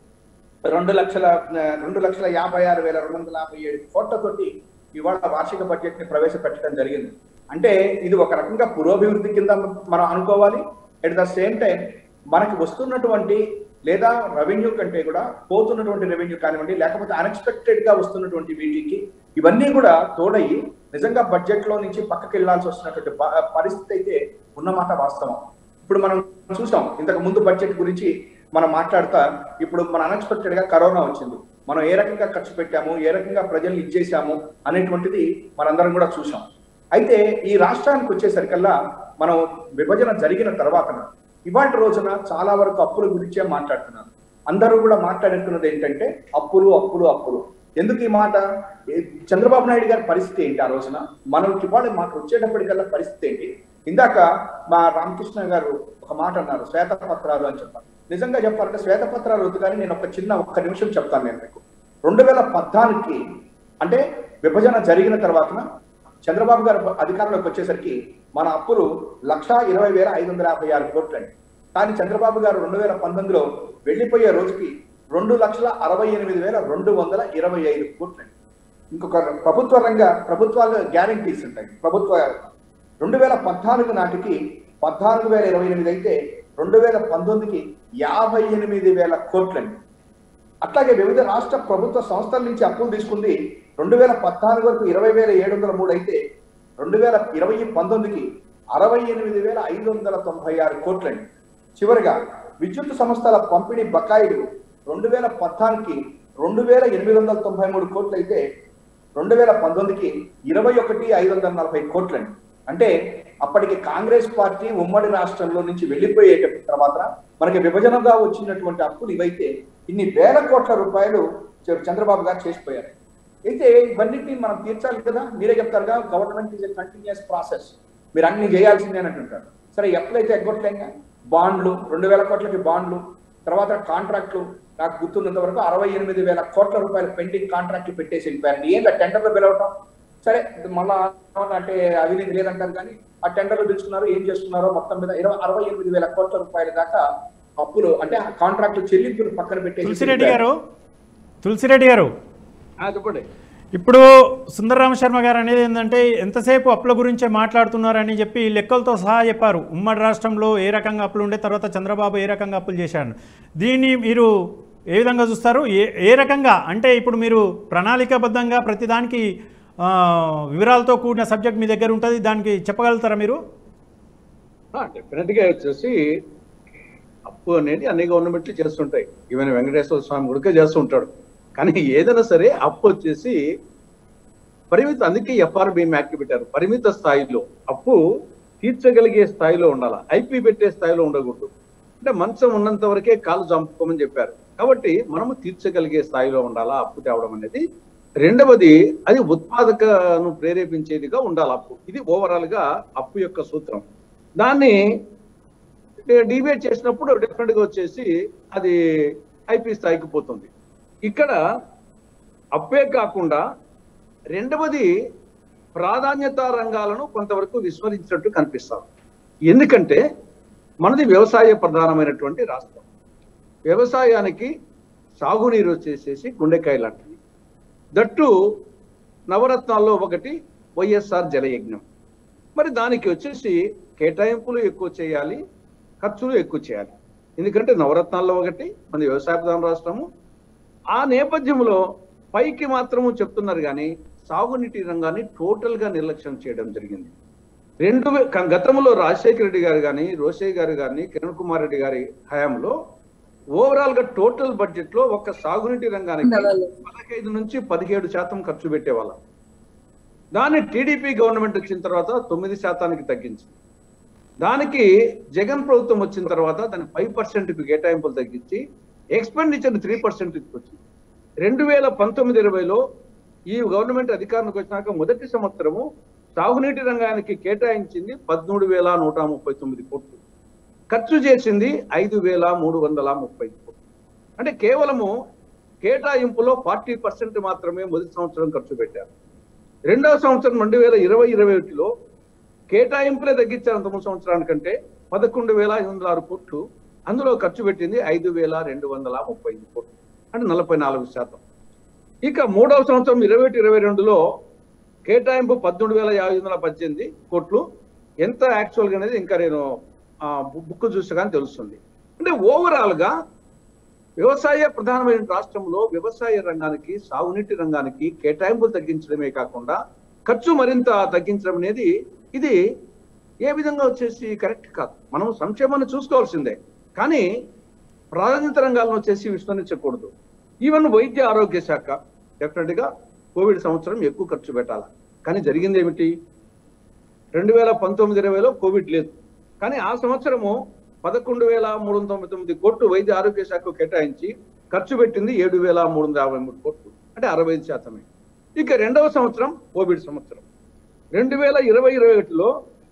రెండు లక్షల ఆ, రెండు లక్షల యాభై ఆరు వేల రెండు వందల యాభై ఏడు కోట్లతోటి ఇవాళ వార్షిక బడ్జెట్ ని ప్రవేశపెట్టడం జరిగింది అంటే ఇది ఒక రకంగా పురోభివృద్ధి కింద మనం అనుకోవాలి ఎట్ ద సేమ్ టైం మనకి వస్తున్నటువంటి లేదా రెవెన్యూ కంటే కూడా పోతున్నటువంటి రెవెన్యూ కానివ్వండి లేకపోతే అన్ఎక్స్పెక్టెడ్ గా వస్తున్నటువంటి వీటికి ఇవన్నీ కూడా తోడయి నిజంగా బడ్జెట్ లో నుంచి పక్కకి వెళ్లాల్సి వస్తున్నటువంటి బ- పరిస్థితి అయితే ఉన్నమాట వాస్తవం ఇప్పుడు మనం చూసాం ఇంతకు ముందు బడ్జెట్ గురించి మనం మాట్లాడుతా ఇప్పుడు మన అన్ఎక్స్పెక్టెడ్ గా కరోనా వచ్చింది మనం ఏ రకంగా ఖర్చు పెట్టాము ఏ రకంగా ప్రజల్ని ఇచ్చేసాము అనేటువంటిది మనందరం కూడా చూసాం అయితే ఈ రాష్ట్రానికి వచ్చేసరికల్లా మనం విభజన జరిగిన తర్వాత ఇవాళ రోజున చాలా వరకు అప్పుల గురించే మాట్లాడుతున్నారు అందరూ కూడా మాట్లాడుతున్నది ఏంటంటే అప్పులు అప్పులు అప్పులు ఎందుకు ఈ మాట ఏ- చంద్రబాబు నాయుడు గారి పరిస్థితి ఏంటి ఆ రోజున మనం ఇవాళ మాకు వచ్చేటప్పటికల్లా పరిస్థితి ఏంటి ఇందాక మా రామకృష్ణ గారు ఒక మాట అన్నారు శ్వేతపత్రాలు అని చెప్పారు నిజంగా చెప్పాలంటే శ్వేతపత్రాలు వద్దు కానీ నేను ఒక చిన్న ఒక్క నిమిషం చెప్తాను నేను మీకు రెండు వేల పద్నాలుగుకి అంటే విభజన జరిగిన తర్వాత చంద్రబాబు గారు అధికారంలోకి వచ్చేసరికి మన అప్పులు లక్షా ఇరవై వేల ఐదు వందల యాభై ఆరు కోట్లండి కానీ చంద్రబాబు గారు రెండు వేల పంతొమ్మిదిలో వెళ్ళిపోయే రోజుకి రెండు లక్షల అరవై ఎనిమిది వేల రెండు వందల ఇరవై ఐదు కోట్లండి ఇంకొక ప్రభుత్వ రంగ ప్రభుత్వాలు గ్యారంటీస్ ఉంటాయి ప్రభుత్వ రెండు వేల పద్నాలుగు నాటికి పద్నాలుగు వేల ఇరవై ఎనిమిది అయితే రెండు వేల పంతొమ్మిదికి యాభై ఎనిమిది వేల కోట్లండి అట్లాగే వివిధ రాష్ట్ర ప్రభుత్వ సంస్థల నుంచి అప్పులు తీసుకుంది రెండు వేల పద్నాలుగు వరకు ఇరవై వేల ఏడు వందల మూడు అయితే రెండు వేల ఇరవై పంతొమ్మిదికి అరవై ఎనిమిది వేల ఐదు వందల తొంభై ఆరు కోట్లండి చివరిగా విద్యుత్ సంస్థల పంపిణీ బకాయిలు రెండు వేల పద్నాలుగుకి రెండు వేల ఎనిమిది వందల తొంభై మూడు కోట్లు అయితే రెండు వేల పంతొమ్మిదికి ఇరవై ఒకటి ఐదు వందల నలభై కోట్లండి అంటే అప్పటికి కాంగ్రెస్ పార్టీ ఉమ్మడి రాష్ట్రంలో నుంచి వెళ్ళిపోయే తర్వాత మనకి విభజనగా వచ్చినటువంటి అప్పులు ఇవైతే ఇన్ని వేల కోట్ల రూపాయలు చ- చంద్రబాబు గారు చేసిపోయారు అయితే ఇవన్నిటిని మనం తీర్చాలి కదా మీరే చెప్తారుగా government is a continuous process మీరు అన్ని చేయాల్సిందే అని అంటుంటారు సరే ఎప్పుడైతే ఎగ్గొట్టలేంగా బాండ్లు రెండు వేల కోట్లకి బాండ్లు తర్వాత కాంట్రాక్ట్లు నాకు గుర్తున్నంత వరకు అరవై ఎనిమిది వేల కోట్ల రూపాయల పెండింగ్ కాంట్రాక్ట్లు పెట్టేసి వెళ్ళిపోయారు ఏంటి టెండర్లు పిలవటం సరే మళ్ళా అంటే అవినీతి లేదంటారు కానీ ఆ టెండర్లు పిలుచుకున్నారు ఏం చేస్తున్నారో మొత్తం మీద ఇరవై అరవై ఎనిమిది వేల కోట్ల రూపాయల దాకా అప్పులు అంటే కాంట్రాక్ట్ చెల్లింపులు పక్కన పెట్టేసి తులసిరెడ్డి గారు తులసిరెడ్డి గారు ఆ, చెప్పండి ఇప్పుడు సుందరరామ శర్మ గారు అనేది ఏంటంటే ఎంతసేపు అప్పుల గురించే మాట్లాడుతున్నారని చెప్పి లెక్కలతో సహా చెప్పారు ఉమ్మడి రాష్ట్రంలో ఏ రకంగా అప్పులు ఉండే తర్వాత చంద్రబాబు ఏ రకంగా అప్పులు చేశారు దీన్ని మీరు ఏ విధంగా చూస్తారు ఏ ఏ రకంగా అంటే ఇప్పుడు మీరు ప్రణాళికాబద్ధంగా ప్రతిదానికి ఆ, వివరాలతో కూడిన సబ్జెక్ట్ మీ దగ్గర ఉంటుంది దానికి చెప్పగలుగుతారా మీరు డెఫినెట్ గా వచ్చేసి అప్పు అనేది అన్ని గవర్నమెంట్లు చేస్తుంటాయి ఈవెన్ వెంకటేశ్వర స్వామి కూడా చేస్తూ ఉంటాడు కానీ ఏదైనా సరే అప్పు వచ్చేసి పరిమిత అందుకే ఎఫ్ఆర్బిఎం యాక్ట్ పెట్టారు పరిమిత స్థాయిలో అప్పు తీర్చగలిగే స్థాయిలో ఉండాలి ఐపీ పెట్టే స్థాయిలో ఉండకూడదు అంటే మంచం ఉన్నంత వరకే కాలు చంపుకోమని చెప్పారు కాబట్టి మనము తీర్చగలిగే స్థాయిలో ఉండాలా అప్పు తేవడం అనేది రెండవది అది ఉత్పాదకను ప్రేరేపించేదిగా ఉండాలి అప్పు ఇది ఓవరాల్ గా అప్పు యొక్క సూత్రం దాన్ని డిబేట్ చేసినప్పుడు డెఫినెట్ గా వచ్చేసి అది ఐపీ స్థాయికి పోతుంది ఇక్కడ అప్పే కాకుండా రెండవది ప్రాధాన్యత రంగాలను కొంతవరకు విస్మరించినట్టు కనిపిస్తాం ఎందుకంటే మనది వ్యవసాయ ప్రధానమైనటువంటి రాష్ట్రం వ్యవసాయానికి సాగునీరు వచ్చేసేసి గుండెకాయ లాంటిది దట్టు నవరత్నాల్లో ఒకటి వైఎస్ఆర్ జలయజ్ఞం మరి దానికి వచ్చేసి కేటాయింపులు ఎక్కువ చేయాలి ఖర్చులు ఎక్కువ చేయాలి ఎందుకంటే నవరత్నాల్లో ఒకటి మన వ్యవసాయ ప్రధాన రాష్ట్రము ఆ నేపథ్యంలో పైకి మాత్రము చెప్తున్నారు కానీ సాగునీటి రంగాన్ని టోటల్ గా నిర్లక్ష్యం చేయడం జరిగింది రెండు వే- క- గతంలో రాజశేఖర రెడ్డి గారు కానీ రోషయ్య గారు కానీ కిరణ్ కుమార్ రెడ్డి గారి హయాంలో ఓవరాల్ గా టోటల్ బడ్జెట్ లో ఒక సాగునీటి రంగానికి పదహైదు నుంచి పదిహేడు శాతం ఖర్చు పెట్టేవాళ్ళం దాన్ని టీడీపీ గవర్నమెంట్ వచ్చిన తర్వాత తొమ్మిది శాతానికి తగ్గించింది దానికి జగన్ ప్రభుత్వం వచ్చిన తర్వాత దాన్ని ఫైవ్ పర్సెంట్ కేటాయింపులు తగ్గించి ఎక్స్పెండిచర్ త్రీ పర్సెంట్ తీసుకొచ్చింది రెండు వేల పంతొమ్మిది ఇరవైలో ఈ గవర్నమెంట్ అధికారంలోకి వచ్చినాక మొదటి సంవత్సరము సాగునీటి రంగానికి కేటాయించింది పదమూడు వేల నూట ముప్పై తొమ్మిది కోట్లు ఖర్చు చేసింది ఐదు వేల మూడు వందల ముప్పై కోట్లు అంటే కేవలము కేటాయింపులో ఫార్టీ పర్సెంట్ మాత్రమే మొదటి సంవత్సరం ఖర్చు పెట్టారు రెండవ సంవత్సరం రెండు వేల ఇరవై ఇరవై ఒకటిలో కేటాయింపులే తగ్గించారు అంత మూడు సంవత్సరానికంటే పదకొండు వేల ఐదు వందల ఆరు కోట్లు అందులో ఖర్చు పెట్టింది ఐదు వేల రెండు వందల ముప్పై ఐదు కోట్లు అంటే నలభై నాలుగు శాతం ఇక మూడవ సంవత్సరం ఇరవై ఒకటి ఇరవై రెండులో కేటాయింపు పద్దెనిమిది వేల యాభై వందల పద్దెనిమిది కోట్లు ఎంత యాక్చువల్గా అనేది ఇంకా నేను ఆ, బు- బుక్ చూస్తే కానీ తెలుస్తుంది అంటే ఓవరాల్ గా వ్యవసాయ ప్రధానమైన రాష్ట్రంలో వ్యవసాయ రంగానికి సాగునీటి రంగానికి కేటాయింపులు తగ్గించడమే కాకుండా ఖర్చు మరింత తగ్గించడం అనేది ఇది ఏ విధంగా వచ్చేసి కరెక్ట్ కాదు మనం సంక్షేమాన్ని చూసుకోవాల్సిందే కానీ ప్రాధాన్యత రంగాలను వచ్చేసి విస్మరించకూడదు ఈవెన్ వైద్య ఆరోగ్య శాఖ డెఫినెట్ గా కోవిడ్ సంవత్సరం ఎక్కువ ఖర్చు పెట్టాలి కానీ జరిగింది ఏమిటి రెండు వేల పంతొమ్మిది ఇరవైలో కోవిడ్ లేదు కానీ ఆ సంవత్సరము పదకొండు వేల మూడు వందల తొంభై తొమ్మిది కోట్లు వైద్య ఆరోగ్య శాఖకు కేటాయించి ఖర్చు పెట్టింది ఏడు వేల మూడు వందల యాభై మూడు కోట్లు అంటే అరవై ఐదు శాతమే ఇక రెండవ సంవత్సరం కోవిడ్ సంవత్సరం రెండు వేల ఇరవై ఇరవై ఒకటిలో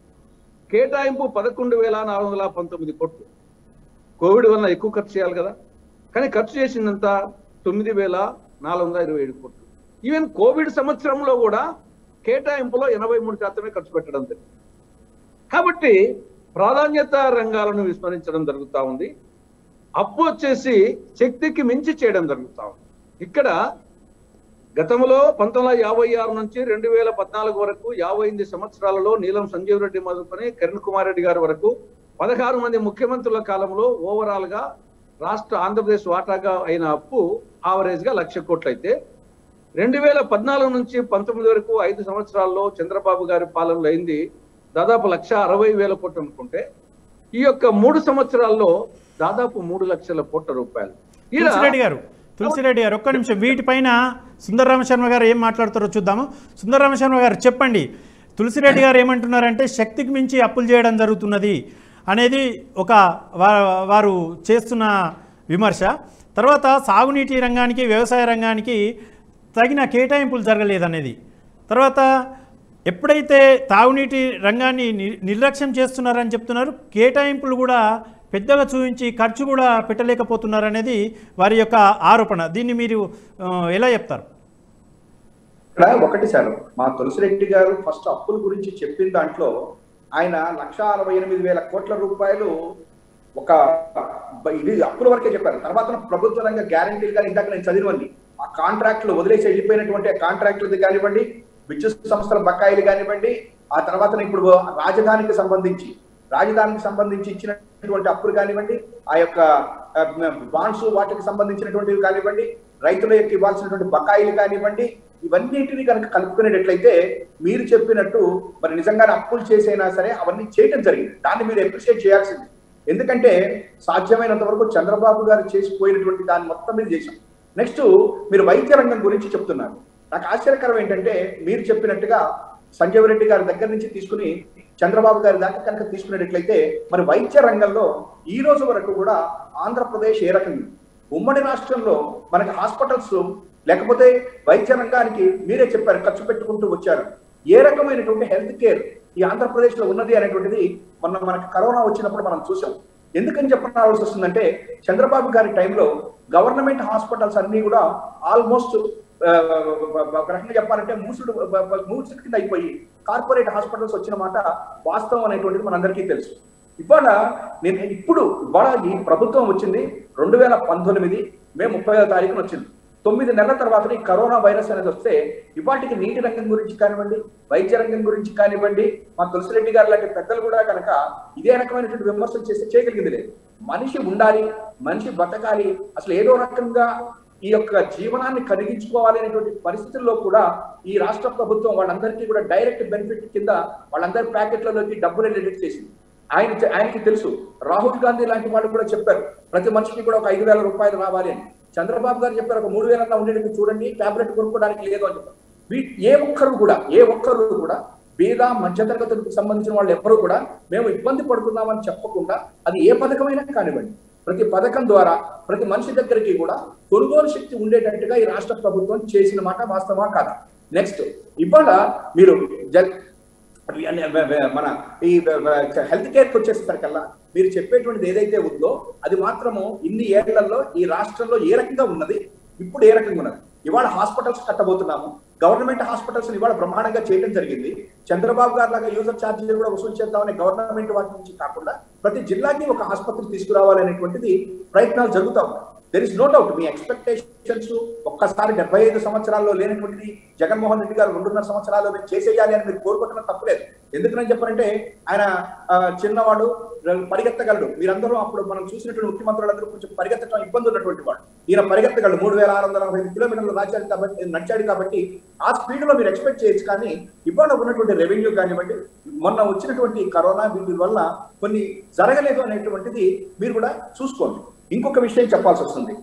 కేటాయింపు పదకొండు వేల నాలుగు వందల పంతొమ్మిది కోట్లు కోవిడ్ వల్ల ఎక్కువ ఖర్చు చేయాలి కదా కానీ ఖర్చు చేసిందంతా తొమ్మిది వేల నాలుగు వందల ఇరవై ఏడు కోట్లు ఈవెన్ కోవిడ్ సంవత్సరంలో కూడా కేటాయింపులో ఎనభై మూడు శాతమే ఖర్చు పెట్టడం జరిగింది కాబట్టి ప్రాధాన్యత రంగాలను విస్మరించడం జరుగుతూ ఉంది అప్పు వచ్చేసి శక్తికి మించి చేయడం జరుగుతా ఉంది ఇక్కడ గతంలో పంతొమ్మిది వందల యాభై ఆరు నుంచి రెండు వేల పద్నాలుగు వరకు యాభై ఎనిమిది సంవత్సరాలలో నీలం సంజీవ్ రెడ్డి మొదలుకొని కిరణ్ కుమార్ రెడ్డి గారి వరకు పదహారు మంది ముఖ్యమంత్రుల కాలంలో ఓవరాల్ గా రాష్ట్ర ఆంధ్రప్రదేశ్ వాటాగా అయిన అప్పు ఆవరేజ్ గా లక్ష కోట్లు అయితే రెండు వేల పద్నాలుగు నుంచి పంతొమ్మిది వరకు ఐదు సంవత్సరాల్లో చంద్రబాబు గారి పాలనలో అయింది దాదాపు లక్ష అరవై వేల కోట్లు అనుకుంటే ఈ యొక్క మూడు సంవత్సరాల్లో దాదాపు మూడు లక్షల కోట్ల రూపాయలు ఈడ తులసిరెడ్డి గారు తులసిరెడ్డి గారు ఒక్క నిమిషం వీటిపైన సుందరరామశర్మ గారు ఏం మాట్లాడతారో చూద్దాము సుందరరామశర్మ గారు చెప్పండి తులసిరెడ్డి గారు ఏమంటున్నారంటే శక్తికి మించి అప్పులు చేయడం జరుగుతున్నది అనేది ఒక వా- వారు చేస్తున్న విమర్శ తర్వాత సాగునీటి రంగానికి వ్యవసాయ రంగానికి తగిన కేటాయింపులు జరగలేదనేది తర్వాత ఎప్పుడైతే తాగునీటి రంగాన్ని ని- నిర్లక్ష్యం చేస్తున్నారని చెప్తున్నారు కేటాయింపులు కూడా పెద్దగా చూపించి ఖర్చు కూడా పెట్టలేకపోతున్నారనేది వారి యొక్క ఆరోపణ దీన్ని మీరు ఆ, ఎలా చెప్తారు ఇక్కడ ఒకటి సార్ మా తులసిరెడ్డి గారు ఫస్ట్ అప్పుల గురించి చెప్పిన దాంట్లో ఆయన లక్ష అరవై ఎనిమిది వేల కోట్ల రూపాయలు ఒక బ- ఇది అప్పుల వరకే చెప్పారు తర్వాత ప్రభుత్వ రంగ గ్యారంటీలు కానీ ఇందాక నేను చదివినవన్నీ ఆ కాంట్రాక్టులు వదిలేసి వెళ్ళిపోయినటువంటి ఆ కాంట్రాక్టులది కానివ్వండి విద్యుత్ సంస్థల బకాయిలు కానివ్వండి ఆ తర్వాత ఇప్పుడు రాజధానికి సంబంధించి రాజధానికి సంబంధించి ఇచ్చినటువంటి అప్పులు కానివ్వండి ఆ యొక్క బాండ్స్ వాటికి సంబంధించినటువంటివి కానివ్వండి రైతుల యొక్క ఇవ్వాల్సినటువంటి బకాయిలు కానివ్వండి ఇవన్నిటిని కనుక కలుపుకునేటట్లయితే మీరు చెప్పినట్టు మరి నిజంగానే అప్పులు చేసైనా సరే అవన్నీ చేయడం జరిగింది దాన్ని మీరు అప్రిషియేట్ చేయాల్సింది ఎందుకంటే సాధ్యమైనంత వరకు చంద్రబాబు గారు చేసిపోయినటువంటి దాన్ని మొత్తం మీద చేశాం నెక్స్ట్ మీరు వైద్య రంగం గురించి చెప్తున్నారు నాకు ఆశ్చర్యకరం ఏంటంటే మీరు చెప్పినట్టుగా సంజీవ్ రెడ్డి గారి దగ్గర నుంచి తీసుకుని చంద్రబాబు గారి దాకా కనుక తీసుకునేటట్లయితే మరి వైద్య రంగంలో ఈ రోజు వరకు కూడా ఆంధ్రప్రదేశ్ ఏ రకంగా ఉమ్మడి రాష్ట్రంలో మనకి హాస్పిటల్స్ లేకపోతే వైద్య రంగానికి మీరే చెప్పారు ఖర్చు పెట్టుకుంటూ వచ్చారు ఏ రకమైనటువంటి హెల్త్ కేర్ ఈ ఆంధ్రప్రదేశ్ లో ఉన్నది అనేటువంటిది మొన్న మనకి కరోనా వచ్చినప్పుడు మనం చూసాం ఎందుకని చెప్పాల్సి వస్తుందంటే చంద్రబాబు గారి టైంలో గవర్నమెంట్ హాస్పిటల్స్ అన్ని కూడా ఆల్మోస్ట్ ఒక రకంగా చెప్పాలంటే మూసుడు మూసుడు కింద అయిపోయి కార్పొరేట్ హాస్పిటల్స్ వచ్చిన మాట వాస్తవం అనేటువంటిది మనందరికీ తెలుసు ఇవాళ నేను ఇప్పుడు ఇవాళ ఈ ప్రభుత్వం వచ్చింది రెండు వేల పంతొమ్మిది మే ముప్పై తారీఖున వచ్చింది తొమ్మిది నెలల తర్వాత ఈ కరోనా వైరస్ అనేది వస్తే ఇవాటికి నీటి రంగం గురించి కానివ్వండి వైద్య రంగం గురించి కానివ్వండి మా తులసిరెడ్డి గారు లాంటి పెద్దలు కూడా కనుక ఇదే రకమైనటువంటి విమర్శలు చేస్తే చేయగలిగింది లేదు మనిషి ఉండాలి మనిషి బతకాలి అసలు ఏదో రకంగా ఈ యొక్క జీవనాన్ని కలిగించుకోవాలి అనేటువంటి పరిస్థితుల్లో కూడా ఈ రాష్ట్ర ప్రభుత్వం వాళ్ళందరికీ కూడా డైరెక్ట్ బెనిఫిట్ కింద వాళ్ళందరి ప్యాకెట్లలోకి డబ్బులు ఎడిట్ చేసింది ఆయన ఆయనకి తెలుసు రాహుల్ గాంధీ లాంటి వాళ్ళు కూడా చెప్పారు ప్రతి మనిషికి కూడా ఒక ఐదు వేల రూపాయలు రావాలి అని చంద్రబాబు గారు చెప్పారు ఒక మూడు వేలన్నా ఉండేది చూడండి టాబ్లెట్ కొనుక్కోవడానికి లేదు అని చెప్పారు వీ- ఏ ఒక్కరు కూడా ఏ ఒక్కరు కూడా బీద మధ్యతరగతులకు సంబంధించిన వాళ్ళు ఎవ్వరూ కూడా మేము ఇబ్బంది పడుతున్నామని చెప్పకుండా అది ఏ పథకమైనా కానివ్వండి ప్రతి పథకం ద్వారా ప్రతి మనిషి దగ్గరికి కూడా కొనుగోలు శక్తి ఉండేటట్టుగా ఈ రాష్ట్ర ప్రభుత్వం చేసిన మాట వాస్తవా కాదా నెక్స్ట్ ఇవాళ మీరు జ- అవి అన్ని వే- వే- మన ఈ హెల్త్ కేర్కి వచ్చేసరికల్లా మీరు చెప్పేటువంటిది ఏదైతే ఉందో అది మాత్రము ఇన్ని ఏళ్లలో ఈ రాష్ట్రంలో ఏ రకంగా ఉన్నది ఇప్పుడు ఏ రకంగా ఉన్నది ఇవాళ హాస్పిటల్స్ కట్టబోతున్నాము గవర్నమెంట్ హాస్పిటల్స్ ఇవాళ బ్రహ్మాండంగా చేయడం జరిగింది చంద్రబాబు గారు లాగా యూజర్ ఛార్జీలు కూడా వసూలు చేద్దామని గవర్నమెంట్ వాటి నుంచి కాకుండా ప్రతి జిల్లాకి ఒక ఆసుపత్రి తీసుకురావాలి అనేటువంటిది ప్రయత్నాలు జరుగుతూ ఉన్నాయి దెర్ ఇస్ నో డౌట్ మీ ఎక్స్పెక్టేషన్స్ ఒక్కసారి డెబ్బై ఐదు సంవత్సరాల్లో లేనటువంటిది జగన్మోహన్ రెడ్డి గారు రెండున్నర సంవత్సరాల్లో మీరు చేసేయాలి అని మీరు కోరుకుంటున్న తప్పులేదు ఎందుకని చెప్పారంటే ఆయన ఆ, చిన్నవాడు పరిగెత్తగలడు మీరందరూ అప్పుడు మనం చూసినటువంటి ముఖ్యమంత్రులందరూ కొంచెం పరిగెత్తడం ఇబ్బంది ఉన్నటువంటి వాడు ఈయన పరిగెత్తగలడు మూడు వేల ఆరు వందల నలభై ఐదు కిలోమీటర్లు రాజ్యాలు కాబట్టి నడిచాడు కాబట్టి ఆ స్పీడ్ లో మీరు ఎక్స్పెక్ట్ చేయొచ్చు కానీ ఇవాళ ఉన్నటువంటి రెవెన్యూ కానివ్వండి మొన్న వచ్చినటువంటి కరోనా వీటి వల్ల కొన్ని జరగలేదు అనేటువంటిది మీరు కూడా చూసుకోండి ఇంకొక విషయం చెప్పాల్సి వస్తుంది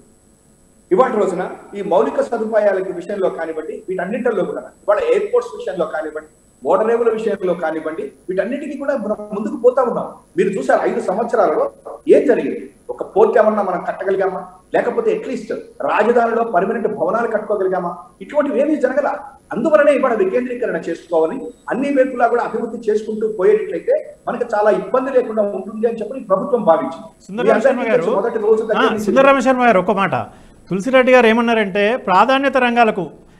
ఇవాటి రోజున ఈ మౌలిక సదుపాయాలకి విషయంలో కానివ్వండి వీటన్నింటిలో కూడా ఇవాళ ఎయిర్పోర్ట్స్ విషయంలో కానివ్వండి ఓడరేవుల విషయంలో కానివ్వండి వీటన్నిటికీ కూడా మనం ముందుకు పోతా ఉన్నాం మీరు చూసారు ఐదు సంవత్సరాలలో ఏం జరిగింది ఒక పోర్ట్ ఏమన్నా మనం కట్టగలిగామా లేకపోతే అట్లీస్ట్ రాజధానిలో పర్మనెంట్ భవనాలు కట్టుకోగలిగామా ఇటువంటివి ఏమీ జరగల అందువలనే ఇవాళ వికేంద్రీకరణ చేసుకోవాలి అన్ని వైపులా కూడా అభివృద్ధి చేసుకుంటూ పోయేటట్లయితే మనకి చాలా ఇబ్బంది లేకుండా ఉంటుంది అని చెప్పి ఈ ప్రభుత్వం భావించింది సుందరరామ శర్మ మీ అందరికీ గారు తెలుసు, మొదటి రోజు ఆ, దగ్గర నుంచి సుందరరామ శర్మ గారు ఒక మాట తులసిరెడ్డి గారు ఏమన్నారంటే ప్రాధాన్యత రంగాలకు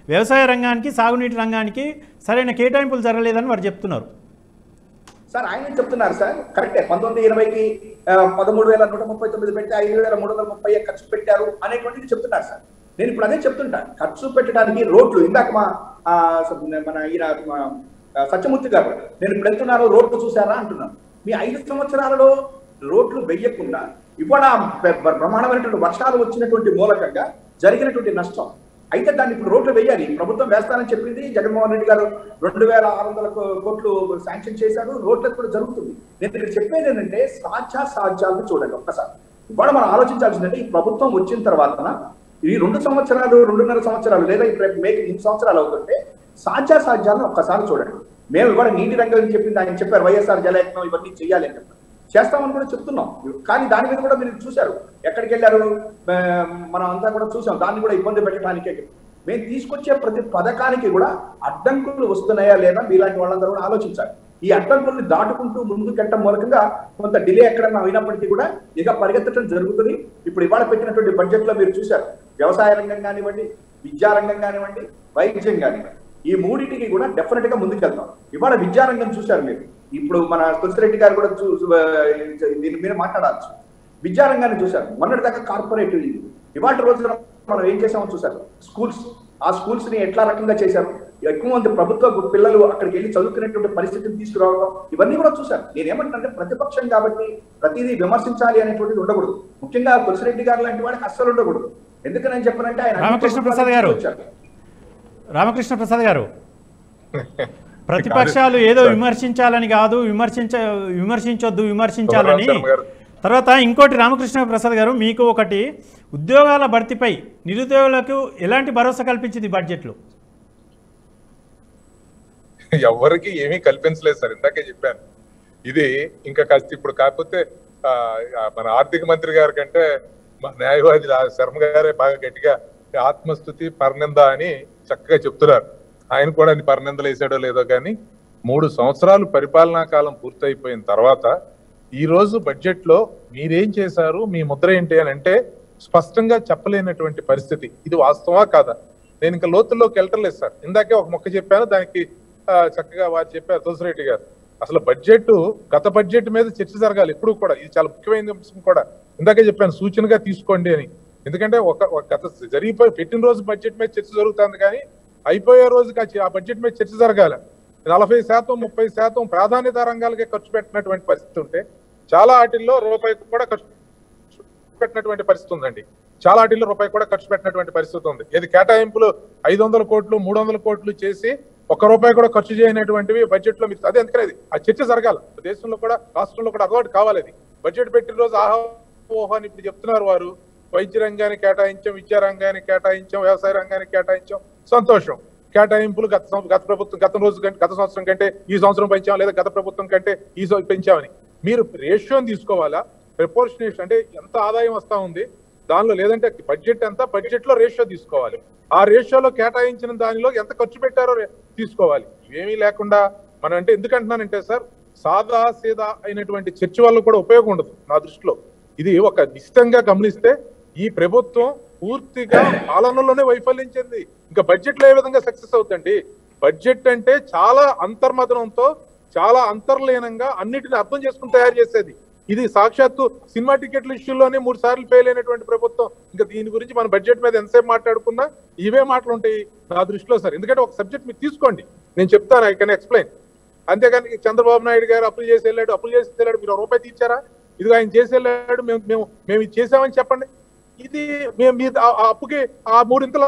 వ్యవసాయ రంగానికి సాగునీటి రంగానికి సరైన కేటాయింపులు జరగలేదని వారు చెప్తున్నారు సార్ ఆయన చెప్తున్నారు సార్ కరెక్టే పంతొమ్మిది ఇరవైకి ఆ, పదమూడు వేల నూట ముప్పై తొమ్మిది పెట్టి ఐదు వేల మూడు వందల ముప్పై ఖర్చు పెట్టారు అనేటువంటిది చెప్తున్నారు సార్ నేను ఇప్పుడు అదే చెప్తుంటా ఖర్చు పెట్టడానికి రోడ్లు ఇందాక మా ఆ, స- మన ఈయన మా, ఆ, సత్యమూర్తి గారు నేను ఇప్పుడు వెళ్తున్నాను రోడ్లు చూసారా అంటున్నాను మీ ఐదు సంవత్సరాలలో రోడ్లు వెయ్యకుండా ఇవాళ బ- బ- బ్రహ్మాండమైనటువంటి వర్షాలు వచ్చినటువంటి మూలకంగా జరిగినటువంటి నష్టం అయితే దాన్ని ఇప్పుడు రోడ్లు వేయాలి ప్రభుత్వం వేస్తానని చెప్పింది జగన్మోహన్ రెడ్డి గారు రెండు వేల ఆరు వందల కో- కోట్లు శాంక్షన్ చేశారు రోడ్లకు కూడా జరుగుతుంది నేను ఇక్కడ చెప్పేది ఏంటంటే సాధ్య సాధ్యాలను చూడండి ఒక్కసారి ఇవాళ మనం ఆలోచించాల్సిందంటే ఈ ప్రభుత్వం వచ్చిన తర్వాత ఈ రెండు సంవత్సరాలు రెండున్నర సంవత్సరాలు లేదా ఇప్పుడు మేకి మూడు సంవత్సరాలు అవుతుంటే సాధ్య సాధ్యాలను ఒక్కసారి చూడండి మేము ఇవాళ నీటి రంగం అని చెప్పింది ఆయన చెప్పారు వైఎస్ఆర్ జలయజ్ఞం ఇవన్నీ చేయాలి అని చెప్పారు చేస్తామని కూడా చెప్తున్నాం కానీ దాని మీద కూడా మీరు చూశారు ఎక్కడికి వెళ్ళారు ఆ, మనం అంతా కూడా చూసాం దాన్ని కూడా ఇబ్బంది పెట్టడానికే మేము తీసుకొచ్చే ప్రతి పథకానికి కూడా అడ్డంకులు వస్తున్నాయా లేదా మీలాంటి వాళ్ళందరూ కూడా ఆలోచించాలి ఈ అడ్డంకుల్ని దాటుకుంటూ ముందుకెళ్ళటం మూలకంగా కొంత డిలే ఎక్కడన్నా అయినప్పటికీ కూడా ఇక పరిగెత్తడం జరుగుతుంది ఇప్పుడు ఇవాళ పెట్టినటువంటి బడ్జెట్ లో మీరు చూశారు వ్యవసాయ రంగం కానివ్వండి విద్యా రంగం కానివ్వండి వైద్యం కానివ్వండి ఈ మూడింటికి కూడా డెఫినెట్ గా ముందుకెళ్తాం ఇవాళ విద్యారంగం చూశారు మీరు ఇప్పుడు మన తులసిరెడ్డి గారు కూడా చూ ఆ, దీని మీద మాట్లాడాల్సి విద్యారంగాన్ని చూశారు మొన్నటి దాకా కార్పొరేట్ ఇది ఇవాళ రోజున మనం ఏం చేసామో చూశారు స్కూల్స్ ఆ స్కూల్స్ ని ఎట్లా రకంగా చేశారు ఎక్కువ మంది ప్రభుత్వ పిల్లలు అక్కడికి వెళ్ళి చదువుకునేటువంటి పరిస్థితిని తీసుకురావడం ఇవన్నీ కూడా చూశారు నేను ఏమంటానంటే ప్రతిపక్షం కాబట్టి ప్రతిదీ విమర్శించాలి అనేటువంటిది ఉండకూడదు ముఖ్యంగా తులసిరెడ్డి గారు లాంటి వాడికి అస్సలు ఉండకూడదు ఎందుకని నేను చెప్పానంటే ఆయన అన్ని రామకృష్ణ ప్రసాద్ గారు. వచ్చారు. రామకృష్ణ ప్రసాద్ గారు ప్రతిపక్షాలు ఏదో విమర్శించాలని కాదు విమర్శించ విమర్శించొద్దు విమర్శించాలని శర్మ గారు. తర్వాత ఇంకోటి రామకృష్ణ ప్రసాద్ గారు మీకు ఒకటి ఉద్యోగాల భర్తీపై నిరుద్యోగులకు ఎలాంటి భరోసా కల్పించింది బడ్జెట్లో ఎవరికి ఏమీ కల్పించలేదు సార్ ఇందాకే చెప్పాను ఇది ఇంకా కాస్త ఇప్పుడు కాకపోతే ఆ, ఆ, మన ఆర్థిక మంత్రి గారి కంటే మా న్యాయవాది రా- శర్మ గారే బాగా గట్టిగా ఆత్మస్థుతి పర్నింద అని చక్కగా చెప్తున్నారు ఆయన కూడా అది పర్నిందలు వేసాడో లేదో కానీ మూడు సంవత్సరాలు పరిపాలనా కాలం పూర్తయిపోయిన తర్వాత ఈ రోజు బడ్జెట్ లో మీరేం చేశారు మీ ముద్ర ఏంటి అని అంటే స్పష్టంగా చెప్పలేనటువంటి పరిస్థితి ఇది వాస్తవా కాదా నేను ఇంకా లోతుల్లోకి వెళ్ళటం లేదు సార్ ఇందాకే ఒక మొక్క చెప్పాను దానికి ఆ, చక్కగా వారు చెప్పారు తులసిరెడ్డి గారు అసలు బడ్జెట్ గత బడ్జెట్ మీద చర్చ జరగాలి ఎప్పుడు కూడా ఇది చాలా ముఖ్యమైన అంశం కూడా ఇందాకే చెప్పాను సూచనగా తీసుకోండి అని ఎందుకంటే ఒక ఒక గత జరిగిపోయి పెట్టిన రోజు బడ్జెట్ మీద చర్చ జరుగుతుంది కానీ అయిపోయే రోజుకి ఆ చ- ఆ బడ్జెట్ మీద చర్చ జరగాలి నలభై శాతం ముప్పై శాతం ప్రాధాన్యత రంగాలకే ఖర్చు పెట్టినటువంటి పరిస్థితి ఉంటే చాలా వాటిల్లో రూపాయి కూడా ఖర్చు పెట్టినటువంటి పరిస్థితి ఉందండి చాలా వాటిల్లో రూపాయి కూడా ఖర్చు పెట్టినటువంటి పరిస్థితి ఉంది ఇది కేటాయింపులు ఐదు వందల కోట్లు మూడు వందల కోట్లు చేసి ఒక్క రూపాయి కూడా ఖర్చు చేయనటువంటివి బడ్జెట్ లో మీరు అదే అందుకనే అది ఆ చర్చ జరగాలి దేశంలో కూడా రాష్ట్రంలో కూడా అలవాటు కావాలి అది బడ్జెట్ పెట్టిన రోజు ఆహా ఓహో అని ఇప్పుడు చెప్తున్నారు వారు వైద్య రంగానికి కేటాయించాం విద్యా రంగానికి కేటాయించాం వ్యవసాయ రంగానికి కేటాయించాం సంతోషం కేటాయింపులు గత సం- గత ప్రభుత్వం గత రోజు కంటే గత సంవత్సరం కంటే ఈ సంవత్సరం పెంచాం లేదా గత ప్రభుత్వం కంటే ఈ సం- పెంచామని మీరు రేషియోని తీసుకోవాలా ప్రపోర్షనేషన్ అంటే ఎంత ఆదాయం వస్తా ఉంది దానిలో లేదంటే బడ్జెట్ ఎంత బడ్జెట్ లో రేషియో తీసుకోవాలి ఆ రేషియోలో కేటాయించిన దానిలో ఎంత ఖర్చు పెట్టారో రే- తీసుకోవాలి ఇవేమీ లేకుండా మనం అంటే ఎందుకంటున్నానంటే సార్ సాదా సీదా అయినటువంటి చర్చ వల్ల కూడా ఉపయోగం ఉండదు నా దృష్టిలో ఇది ఒక నిశ్చితంగా గమనిస్తే ఈ ప్రభుత్వం పూర్తిగా పాలనలోనే వైఫల్యం చెంది ఇంకా బడ్జెట్ లో ఏ విధంగా సక్సెస్ అవుతుందండి బడ్జెట్ అంటే చాలా అంతర్మదనంతో చాలా అంతర్లీనంగా అన్నిటిని అర్థం చేసుకుని తయారు చేసేది ఇది సాక్షాత్తు సినిమా టికెట్ల ఇష్యూలోనే మూడు సార్లు ఫెయిల్ అయినటువంటి ప్రభుత్వం ఇంకా దీని గురించి మన బడ్జెట్ మీద ఎంతసేపు మాట్లాడుకున్నా ఇవే మాటలు ఉంటాయి నా దృష్టిలో సార్ ఎందుకంటే ఒక సబ్జెక్ట్ మీరు తీసుకోండి నేను చెప్తాను ఐ కెన్ ఎక్స్ప్లెయిన్ అంతేగాని చంద్రబాబు నాయుడు గారు అప్పులు చేసి వెళ్ళాడు అప్పులు చేసి వెళ్ళాడు మీరు ఒక రూపాయి తీర్చారా ఇదిగో ఆయన చేసి వెళ్ళాడు మేము మేము మేము ఇది చేసామని చెప్పండి ఇది మేము మీ ఆ ఆ అప్పుకి ఆ మూడింతల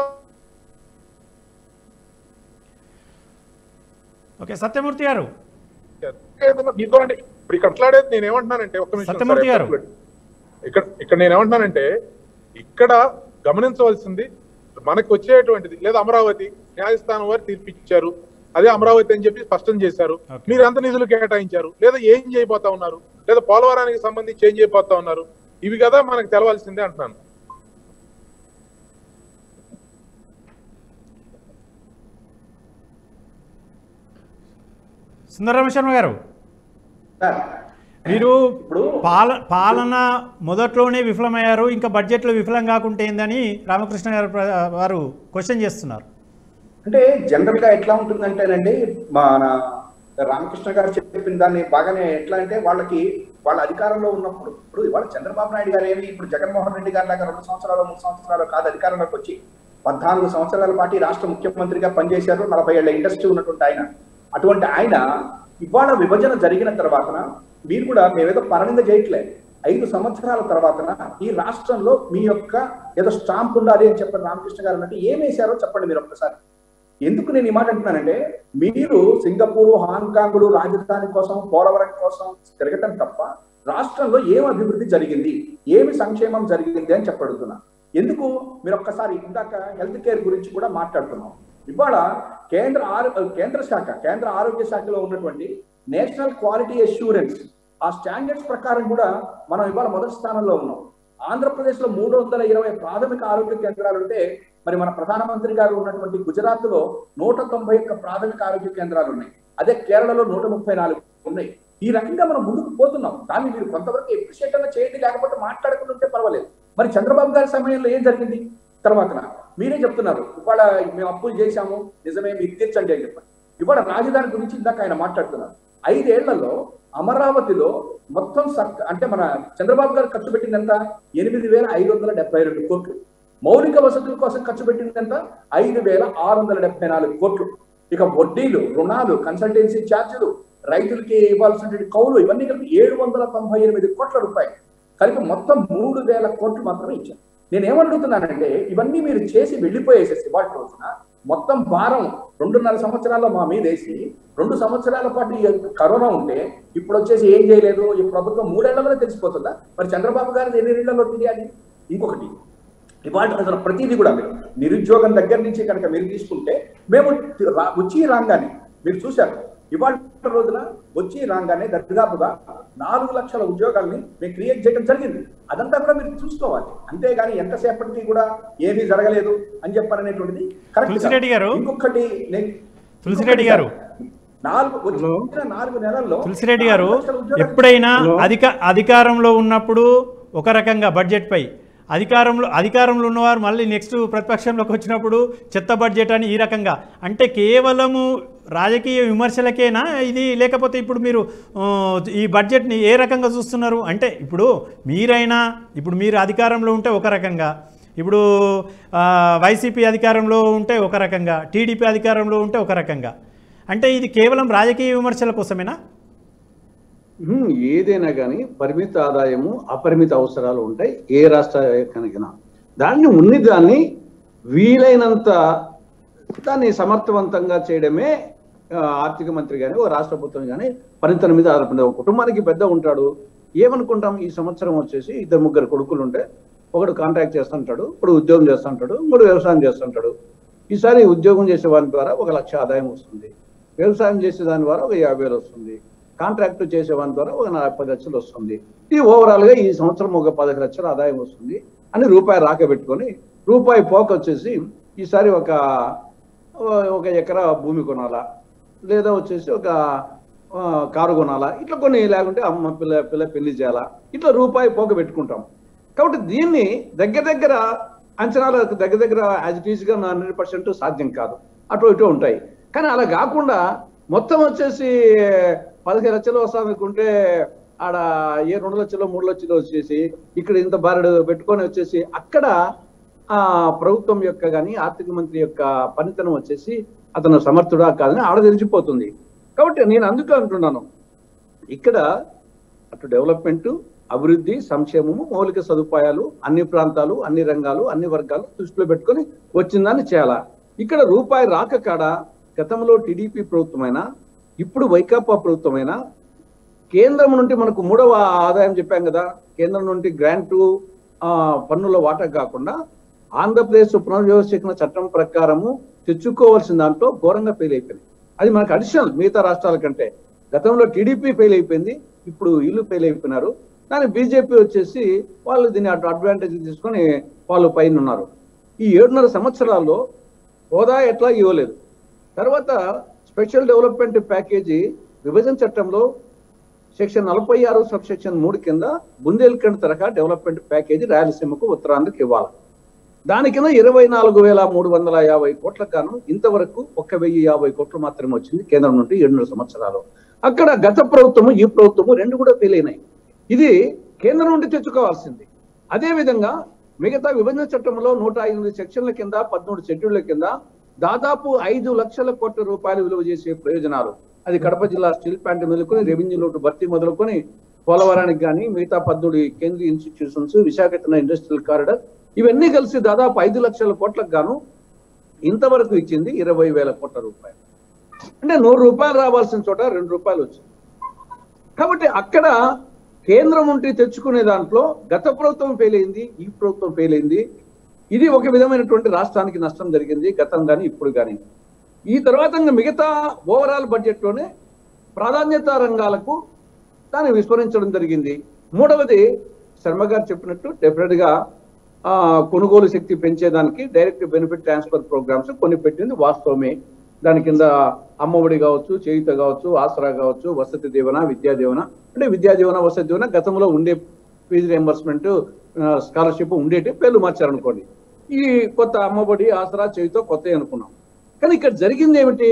ఓకే సత్యమూర్తి గారు ఏదైనా మీకోండి ఇప్పుడు ఇక్కడ మాట్లాడేది నేను ఏమంటున్నానంటే ఒక్క నిమిషం సత్యమూర్తి సార్, గారు. ఇక్కడ ఇక్కడ నేను ఏమంటున్నానంటే ఇక్కడ గమనించవలసింది మనకి వచ్చేటువంటిది లేదా అమరావతి న్యాయస్థానం వారు తీర్పిచ్చారు అదే అమరావతి అని చెప్పి స్పష్టం చేశారు Okay. మీరు ఎంత నిధులు కేటాయించారు లేదా ఏం చేయబోతా ఉన్నారు లేదా పోలవరానికి సంబంధించి ఏం చేయబోతా ఉన్నారు ఇవి కదా మనకు తెలవాల్సిందే అంటున్నాను సుందరరామ శర్మ గారు సార్ మీరు ఇప్పుడు పాల పాలన మొదట్లోనే విఫలమయ్యారు ఇంకా బడ్జెట్లో విఫలం కాకుంటే ఏందని రామకృష్ణ గారు ప్ర- వారు క్వశ్చన్ చేస్తున్నారు అంటే జనరల్ గా ఎట్లా ఉంటుందంటేనండి మన రామకృష్ణ గారు చెప్పిన దాన్ని బాగానే ఎట్లా అంటే వాళ్ళకి వాళ్ళ అధికారంలో ఉన్నప్పుడు ఇప్పుడు ఇవాళ చంద్రబాబు నాయుడు గారు ఏమి ఇప్పుడు జగన్మోహన్ రెడ్డి గారి లాగా రెండు సంవత్సరాలు మూడు సంవత్సరాలు కాదు అధికారంలోకి వచ్చి పద్నాలుగు సంవత్సరాల పాటు ఈ రాష్ట్ర ముఖ్యమంత్రిగా పనిచేశారు నలభై ఏళ్ల ఇండస్ట్రీ ఉన్నటువంటి ఆయన అటువంటి ఆయన ఇవాళ విభజన జరిగిన తర్వాతన మీరు కూడా మేమేదో పరనింద చేయట్లే ఐదు సంవత్సరాల తర్వాతన ఈ రాష్ట్రంలో మీ యొక్క ఏదో స్టాంప్ ఉండాలి అని చెప్పిన రామకృష్ణ గారు అంటే ఏం వేశారో చెప్పండి మీరు ఒక్కసారి ఎందుకు నేను ఈ మాట అంటున్నానంటే మీరు సింగపూర్ హాంకాంగ్లు రాజధాని కోసం పోలవరం కోసం తిరగటం తప్ప రాష్ట్రంలో ఏం అభివృద్ధి జరిగింది ఏమి సంక్షేమం జరిగింది అని చెప్పడుతున్నా ఎందుకు మీరు ఒక్కసారి ఇందాక హెల్త్ కేర్ గురించి కూడా మాట్లాడుతున్నాం ఇవాళ కేంద్ర ఆరో కేంద్ర శాఖ కేంద్ర ఆరోగ్య శాఖలో ఉన్నటువంటి నేషనల్ క్వాలిటీ అష్యూరెన్స్ ఆ స్టాండర్డ్స్ ప్రకారం కూడా మనం ఇవాళ మొదటి స్థానంలో ఉన్నాం ఆంధ్రప్రదేశ్ లో మూడు వందల ఇరవై ప్రాథమిక ఆరోగ్య కేంద్రాలు ఉంటే మరి మన ప్రధానమంత్రి గారు ఉన్నటువంటి గుజరాత్ లో నూట తొంభై ఒక్క ప్రాథమిక ఆరోగ్య కేంద్రాలు ఉన్నాయి అదే కేరళలో నూట ముప్పై నాలుగు ఉన్నాయి ఈ రకంగా మనం ముందుకు పోతున్నాం కానీ మీరు కొంతవరకు ఎప్రిషియేట్ అన్న చేయండి లేకపోతే మాట్లాడకుండా ఉంటే పర్వాలేదు మరి చంద్రబాబు గారి సమయంలో ఏం జరిగింది తర్వాత మీరే చెప్తున్నారు ఇవాళ మేము అప్పులు చేశాము నిజమే మీరు తీర్చండి అని చెప్పండి ఇవాళ రాజధాని గురించి ఇందాక ఆయన మాట్లాడుతున్నారు ఐదేళ్లలో అమరావతిలో మొత్తం సర్క అంటే మన చంద్రబాబు గారు ఖర్చు పెట్టింది ఎంత ఎనిమిది వేల ఐదు వందల డెబ్బై రెండు కోట్లు మౌలిక వసతుల కోసం ఖర్చు పెట్టింది ఎంత ఐదు వేల ఆరు వందల డెబ్బై నాలుగు కోట్లు ఇక వడ్డీలు రుణాలు కన్సల్టెన్సీ ఛార్జీలు రైతులకి ఇవ్వాల్సినటువంటి కౌలు ఇవన్నీ కలిపి ఏడు వందల తొంభై ఎనిమిది కోట్ల రూపాయలు కలిపి మొత్తం మూడు వేల కోట్లు మాత్రమే ఇచ్చాను నేను ఏమడుగుతున్నానంటే ఇవన్నీ మీరు చేసి వెళ్ళిపోయేసేసి వాటి రోజున మొత్తం భారం రెండున్నర సంవత్సరాల్లో మా మీద వేసి రెండు సంవత్సరాల పాటు ఈ కరోనా ఉంటే ఇప్పుడు వచ్చేసి ఏం చేయలేదు ఈ ప్రభుత్వం మూడేళ్లలోనే తెలిసిపోతుందా మరి చంద్రబాబు గారు ఎన్ని నెలల్లో తెలియాలి ఇంకొకటి ఇవాళ అసలు ప్రతిదీ కూడా మీరు నిరుద్యోగం దగ్గర నుంచి కనుక మీరు తీసుకుంటే మేము రా- వచ్చి రాగానే మీరు చూశారు ఇవాళ రోజున వచ్చి రాగానే దరిదాపుగా నాలుగు లక్షల ఉద్యోగాల్ని మేము క్రియేట్ చేయడం జరిగింది అదంతా కూడా మీరు చూసుకోవాలి అంతేగాని ఎంతసేపటికి కూడా ఏమీ జరగలేదు అని చెప్పారనేటువంటిది కరెక్ట్ తులసిరెడ్డి గారు. ఇంకొకటి నేను- తులసిరెడ్డి గారు. నాలుగు వచ్చిన నాలుగు నెలల్లో తులసిరెడ్డి గారు నాలుగు లక్షల ఉద్యోగాలు- ఎప్పుడైనా అధిక అధికారంలో ఉన్నప్పుడు ఒక రకంగా బడ్జెట్పై అధికారంలో అధికారంలో ఉన్నవారు మళ్ళీ నెక్స్ట్ ప్రతిపక్షంలోకి వచ్చినప్పుడు చెత్త బడ్జెట్ అని ఈ రకంగా అంటే కేవలము రాజకీయ విమర్శలకేనా ఇది లేకపోతే ఇప్పుడు మీరు ఆ, ఈ బడ్జెట్ని ఏ రకంగా చూస్తున్నారు అంటే ఇప్పుడు మీరైనా ఇప్పుడు మీరు అధికారంలో ఉంటే ఒక రకంగా ఇప్పుడు ఆ, వైసీపీ అధికారంలో ఉంటే ఒక రకంగా టీడీపీ అధికారంలో ఉంటే ఒక రకంగా అంటే ఇది కేవలం రాజకీయ విమర్శల కోసమేనా ఉహుం, ఏదైనా కానీ పరిమిత ఆదాయము అపరిమిత అవసరాలు ఉంటాయి ఏ రాష్ట్ర కనుక దాన్ని ఉన్ని దాన్ని వీలైనంత దాన్ని సమర్థవంతంగా చేయడమే ఆ, ఆర్థిక మంత్రి కానీ ఓ రాష్ట్ర ప్రభుత్వం కానీ పనితనం మీద ఆధారపడి ఒక కుటుంబానికి పెద్ద ఉంటాడు ఏమనుకుంటాం ఈ సంవత్సరం వచ్చేసి ఇద్దరు ముగ్గురు కొడుకులు ఉంటే ఒకడు కాంట్రాక్ట్ చేస్తుంటాడు ఇప్పుడు ఉద్యోగం చేస్తుంటాడు మూడు వ్యవసాయం చేస్తుంటాడు ఈసారి ఉద్యోగం చేసే వారి ద్వారా ఒక లక్ష ఆదాయం వస్తుంది వ్యవసాయం చేసే దాని ద్వారా ఒక యాభై వేలు వస్తుంది కాంట్రాక్ట్ చేసే వాని ద్వారా ఒక నలభై లక్షలు వస్తుంది ఇది ఓవరాల్ గా ఈ సంవత్సరం ఒక పదహారు లక్షల ఆదాయం వస్తుంది అని రూపాయి రాక పెట్టుకొని రూపాయి పోక వచ్చేసి ఈసారి ఒక ఒక ఎకరా భూమి కొనాలా లేదా వచ్చేసి ఒక ఆ, కారు కొనాలా ఇట్లా కొన్ని లేకుంటే అమ్మ పిల్ల పిల్ల పెళ్లి చేయాలా ఇట్లా రూపాయి పోక పెట్టుకుంటాం కాబట్టి దీన్ని దగ్గర దగ్గర అంచనాలకు దగ్గర దగ్గర యాజ్ ఇట్ ఈస్ గా హండ్రెడ్ పర్సెంట్ సాధ్యం కాదు అటు ఇటు ఉంటాయి కానీ అలా కాకుండా మొత్తం వచ్చేసి పదిహేను లక్షలు వస్తామనుకుంటే ఆడ ఏ రెండు లక్షలు మూడు లక్షలు వచ్చేసి ఇక్కడ ఇంత బారెడు పెట్టుకొని వచ్చేసి అక్కడ ఆ ప్రభుత్వం యొక్క కానీ ఆర్థిక మంత్రి యొక్క పనితనం వచ్చేసి అతను సమర్థుడా కాదని ఆడ తెలిసిపోతుంది కాబట్టి నేను అందుకు అంటున్నాను ఇక్కడ అటు డెవలప్మెంట్ అభివృద్ధి సంక్షేమము మౌలిక సదుపాయాలు అన్ని ప్రాంతాలు అన్ని రంగాలు అన్ని వర్గాలు దృష్టిలో పెట్టుకొని వచ్చిందని చేయాలా ఇక్కడ రూపాయి రాక కాడ గతంలో టీడీపీ ప్రభుత్వమైనా ఇప్పుడు వైకాపా ప్రభుత్వమైనా కేంద్రం నుండి మనకు మూడవ ఆదాయం చెప్పాం కదా కేంద్రం నుండి గ్రాంటు ఆ, పన్నుల వాటా కాకుండా ఆంధ్రప్రదేశ్ పునర్వ్యవస్థీకరణ చట్టం ప్రకారము తెచ్చుకోవాల్సిన దాంట్లో ఘోరంగా ఫెయిల్ అయిపోయింది అది మనకు అడిషనల్ మిగతా రాష్ట్రాల కంటే గతంలో టీడీపీ ఫెయిల్ అయిపోయింది ఇప్పుడు వీళ్ళు ఫెయిల్ అయిపోయినారు కానీ బీజేపీ వచ్చేసి వాళ్ళు దీన్ని అడ్వాంటేజ్ తీసుకొని వాళ్ళు పైన ఉన్నారు ఈ ఏడున్నర సంవత్సరాల్లో హోదా ఎట్లా ఇవ్వలేదు తర్వాత స్పెషల్ డెవలప్మెంట్ ప్యాకేజీ విభజన చట్టంలో సెక్షన్ నలభై ఆరు సబ్ సెక్షన్ మూడు కింద బుందేల్ఖండ్ తరహా డెవలప్మెంట్ ప్యాకేజీ రాయలసీమకు ఉత్తరాంధ్రకి ఇవ్వాలి దాని కింద ఇరవై నాలుగు వేల మూడు వందల యాభై కోట్లకు గాను ఇంతవరకు ఒక వెయ్యి యాభై కోట్లు మాత్రమే వచ్చింది కేంద్రం నుండి ఏడున్నర సంవత్సరాలు అక్కడ గత ప్రభుత్వము ఈ ప్రభుత్వము రెండు కూడా ఫెయిల్ అయినాయి ఇది కేంద్రం నుండి తెచ్చుకోవాల్సింది అదే విధంగా మిగతా విభజన చట్టంలో నూట ఎనిమిది సెక్షన్ల కింద పదమూడు షెడ్యూళ్ల కింద దాదాపు ఐదు లక్షల కోట్ల రూపాయలు విలువ చేసే ప్రయోజనాలు అది కడప జిల్లా స్టీల్ ప్లాంట్ మొదలుకొని రెవెన్యూ లోటు భర్తీ మొదలుకొని పోలవరానికి కానీ మిగతా పద్మూడు కేంద్రీయ ఇన్స్టిట్యూషన్స్ విశాఖపట్నం ఇండస్ట్రియల్ కారిడార్ ఇవన్నీ కలిసి దాదాపు ఐదు లక్షల కోట్లకు గాను ఇంతవరకు ఇచ్చింది ఇరవై వేల కోట్ల రూపాయలు అంటే నూరు రూపాయలు రావాల్సిన చోట రెండు రూపాయలు వచ్చింది కాబట్టి అక్కడ కేంద్రం నుండి తెచ్చుకునే దాంట్లో గత ప్రభుత్వం ఫెయిల్ అయింది ఈ ప్రభుత్వం ఫెయిల్ అయింది ఇది ఒక విధమైనటువంటి రాష్ట్రానికి నష్టం జరిగింది గతం కానీ ఇప్పుడు కానీ ఈ తర్వాత ఇంకా మిగతా ఓవరాల్ బడ్జెట్ లోనే ప్రాధాన్యత రంగాలకు దాన్ని విస్మరించడం జరిగింది మూడవది శర్మ గారు చెప్పినట్టు డెఫినెట్ గా ఆ, కొనుగోలు శక్తి పెంచేదానికి డైరెక్ట్ బెనిఫిట్ ట్రాన్స్ఫర్ ప్రోగ్రామ్స్ కొన్ని పెట్టింది వాస్తవమే దాని కింద అమ్మఒడి కావచ్చు చేయుత కావచ్చు ఆసరా కావచ్చు వసతి దీవెన విద్యా దీవెన అంటే విద్యా దీవెన వసతి దీవెన గతంలో ఉండే ఫీజు రియంబర్స్మెంట్ స్కాలర్షిప్ ఉండేటి పేర్లు మార్చారనుకోండి ఈ కొత్త అమ్మఒడి ఆసరా చేయుతో కొత్త అనుకున్నాం కానీ ఇక్కడ జరిగింది ఏమిటి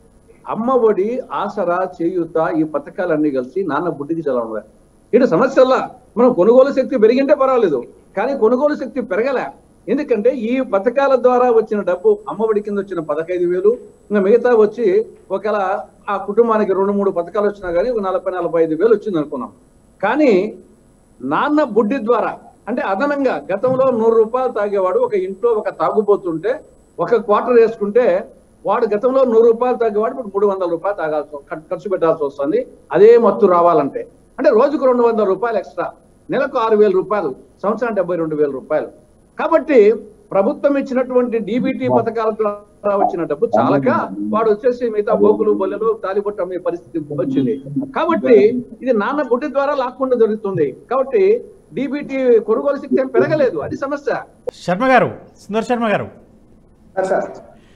అమ్మఒడి ఆసరా చేయుత ఈ పథకాలన్నీ కలిసి నాన్న బుడ్డికి చలవడం ఇటు సమస్యల్లా మనం కొనుగోలు శక్తి పెరిగింటే పర్వాలేదు కానీ కొనుగోలు శక్తి పెరగలే ఎందుకంటే ఈ పథకాల ద్వారా వచ్చిన డబ్బు అమ్మఒడి కింద వచ్చిన పదహైదు వేలు ఇంకా మిగతా వచ్చి ఒకవేళ ఆ కుటుంబానికి రెండు మూడు పథకాలు వచ్చినా కానీ ఒక నలభై నలభై ఐదు వేలు వచ్చింది అనుకున్నాం కానీ నాన్న బుడ్డి ద్వారా అంటే అదనంగా గతంలో నూరు రూపాయలు తాగేవాడు ఒక ఇంట్లో ఒక తాగుబోతుంటే ఒక క్వార్టర్ వేసుకుంటే వాడు గతంలో నూరు రూపాయలు తాగేవాడు ఇప్పుడు మూడు వందల రూపాయలు తాగాల్సి ఖ- ఖర్చు పెట్టాల్సి వస్తుంది అదే మత్తు రావాలంటే అంటే రోజుకు రెండు వందల రూపాయలు ఎక్స్ట్రా నెలకు ఆరు వేల రూపాయలు సంవత్సరం డెబ్బై రెండు వేల రూపాయలు కాబట్టి ప్రభుత్వం ఇచ్చినటువంటి డీబీటీ పథకాల ద్వారా వచ్చిన డబ్బు చాలక వాడు వచ్చేసి మిగతా బోకులు బొల్లెలు తాలిబొట్టు అమ్మే పరిస్థితి వచ్చింది కాబట్టి ఇది నాన్న బుడ్డి ద్వారా లాక్కుండా జరుగుతుంది కాబట్టి డీబీటీ కొనుగోలు శక్తి ఏం పెరగలేదు అది సమస్య శర్మ గారు సుందర్ శర్మ గారు సార్ సార్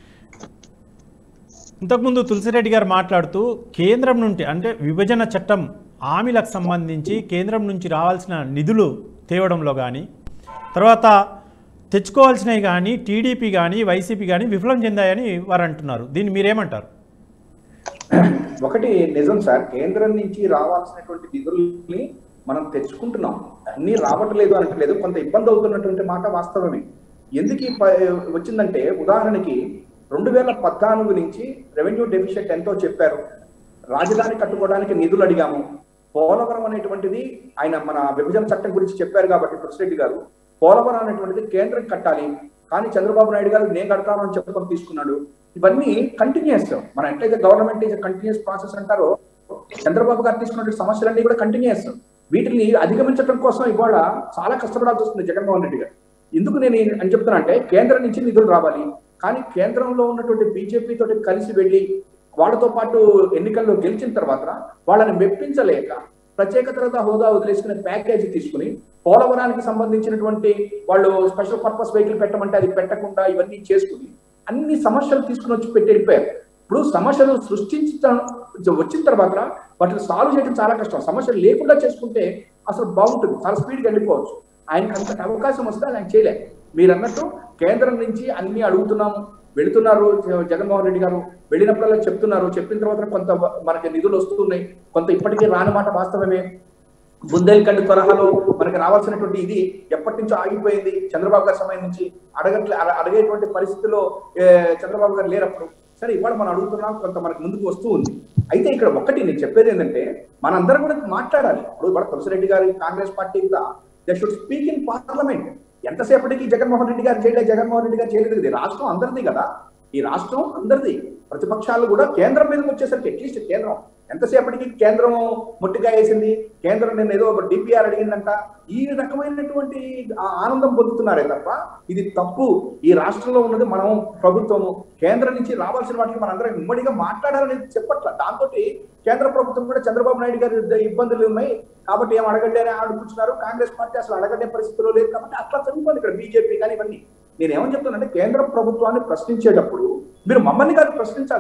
ఇంతకుముందు తులసిరెడ్డి గారు మాట్లాడుతూ కేంద్రం నుండి అంటే విభజన చట్టం హామీలకు సంబంధించి కేంద్రం నుంచి రావాల్సిన నిధులు తేవడంలో కానీ తర్వాత తెచ్చుకోవాల్సినవి కానీ టీడీపీ కానీ వైసీపీ కానీ విఫలం చెందాయని వారు అంటున్నారు దీన్ని మీరేమంటారు ఒకటి నిజం సార్ కేంద్రం నుంచి రావాల్సినటువంటి నిధుల్ని మనం తెచ్చుకుంటున్నాం అన్ని రావట్లేదు అనట్లేదు కొంత ఇబ్బంది అవుతున్నటువంటి మాట వాస్తవమే ఎందుకు ఈ ప- వచ్చిందంటే ఉదాహరణకి రెండు వేల పద్నాలుగు నుంచి రెవెన్యూ డెఫిషియట్ ఎంతో చెప్పారు రాజధాని కట్టుకోవడానికి నిధులు అడిగాము పోలవరం అనేటువంటిది ఆయన మన విభజన చట్టం గురించి చెప్పారు కాబట్టి ప్రెసిడెంట్ గారు పోలవరం అనేటువంటిది కేంద్రం కట్టాలి కానీ చంద్రబాబు నాయుడు గారు నేను కడతాను అని చెప్పడం తీసుకున్నాడు ఇవన్నీ కంటిన్యూస్ మన ఎట్లయితే గవర్నమెంట్ ఈజ్ కంటిన్యూస్ ప్రాసెస్ అంటారో చంద్రబాబు గారు తీసుకున్న సమస్యలన్నీ కూడా కంటిన్యూస్ వీటిని అధిగమించడం కోసం ఇవాళ చాలా కష్టపడాల్సి వస్తుంది జగన్మోహన్ రెడ్డి గారు ఎందుకు నేను ఈ- అని చెప్తున్నా అంటే కేంద్రం నుంచి నిధులు రావాలి కానీ కేంద్రంలో ఉన్నటువంటి బీజేపీ తోటి కలిసి వెళ్ళి వాళ్ళతో పాటు ఎన్నికల్లో గెలిచిన తర్వాత వాళ్ళని మెప్పించలేక ప్రత్యేక తరగతి హోదా వదిలేసుకునే ప్యాకేజీ తీసుకుని పోలవరానికి సంబంధించినటువంటి వాళ్ళు స్పెషల్ పర్పస్ వెహికల్ పెట్టమంటే అది పెట్టకుండా ఇవన్నీ చేసుకుని అన్ని సమస్యలు తీసుకుని వచ్చి పెట్టి వెళ్ళిపోయారు ఇప్పుడు సమస్యలు సృష్టించడం వచ్చిన తర్వాత వాటిని సాల్వ్ చేయడం చాలా కష్టం సమస్యలు లేకుండా చేసుకుంటే అసలు బాగుంటుంది చాలా స్పీడ్గా వెళ్ళిపోవచ్చు ఆయనకు అంత అవకాశం వస్తే ఆయన చేయలే మీరు అన్నట్టు కేంద్రం నుంచి అన్ని అడుగుతున్నాము వెళుతున్నారు జ- జగన్మోహన్ రెడ్డి గారు వెళ్ళినప్పుడల్లా చెప్తున్నారు చెప్పిన తర్వాత కొంత మనకి నిధులు వస్తున్నాయి కొంత ఇప్పటికీ రాని మాట వాస్తవమే బుందేల్ఖండ్ తరహాలో మనకి రావాల్సినటువంటి ఇది ఎప్పటి నుంచో ఆగిపోయింది చంద్రబాబు గారి సమయం నుంచి అడగట్లే అడ- అడిగేటువంటి పరిస్థితిలో ఏ, చంద్రబాబు గారు లేనప్పుడు సరే ఇవాళ మనం అడుగుతున్నాం కొంత మనకి ముందుకు వస్తూ ఉంది అయితే ఇక్కడ ఒకటి నేను చెప్పేది ఏంటంటే మనందరం కూడా మాట్లాడాలి ఇప్పుడు ఇవాళ తులసిరెడ్డి గారి కాంగ్రెస్ పార్టీ కూడా they should speak in parliament ఎంతసేపటికి జగన్మోహన్ రెడ్డి గారు చేయలేదు జగన్మోహన్ రెడ్డి గారు చేయలేదు ఇది రాష్ట్రం అందరిది కదా ఈ రాష్ట్రం అందరిది ప్రతిపక్షాలు కూడా కేంద్రం మీదకి వచ్చేసరికి అట్లీస్ట్ కేంద్రం ఎంతసేపటికి కేంద్రం ముట్టిగా వేసింది కేంద్రం నేను ఏదో ఒక డిపిఆర్ అడిగిందంట ఈ రకమైనటువంటి ఆ- ఆనందం పొందుతున్నారే తప్ప ఇది తప్పు ఈ రాష్ట్రంలో ఉన్నది మనం ప్రభుత్వము కేంద్రం నుంచి రావాల్సిన వాటికి మనందరం ఉమ్మడిగా మాట్లాడాలనేది చెప్పట్ల దాంతో కేంద్ర ప్రభుత్వం కూడా చంద్రబాబు నాయుడు గారి ద- ఇబ్బందులు ఉన్నాయి కాబట్టి ఏం అడగండి అని ఆడుకుంటున్నారు కాంగ్రెస్ పార్టీ అసలు అడగడే పరిస్థితిలో లేదు కాబట్టి అట్లా చదువుకోండి ఇక్కడ బీజేపీ కానీ ఇవన్నీ నేను ఏమని చెప్తానంటే కేంద్ర ప్రభుత్వాన్ని ప్రశ్నించేటప్పుడు మీరు మమ్మల్ని కాదు ప్రశ్నించాల్సింది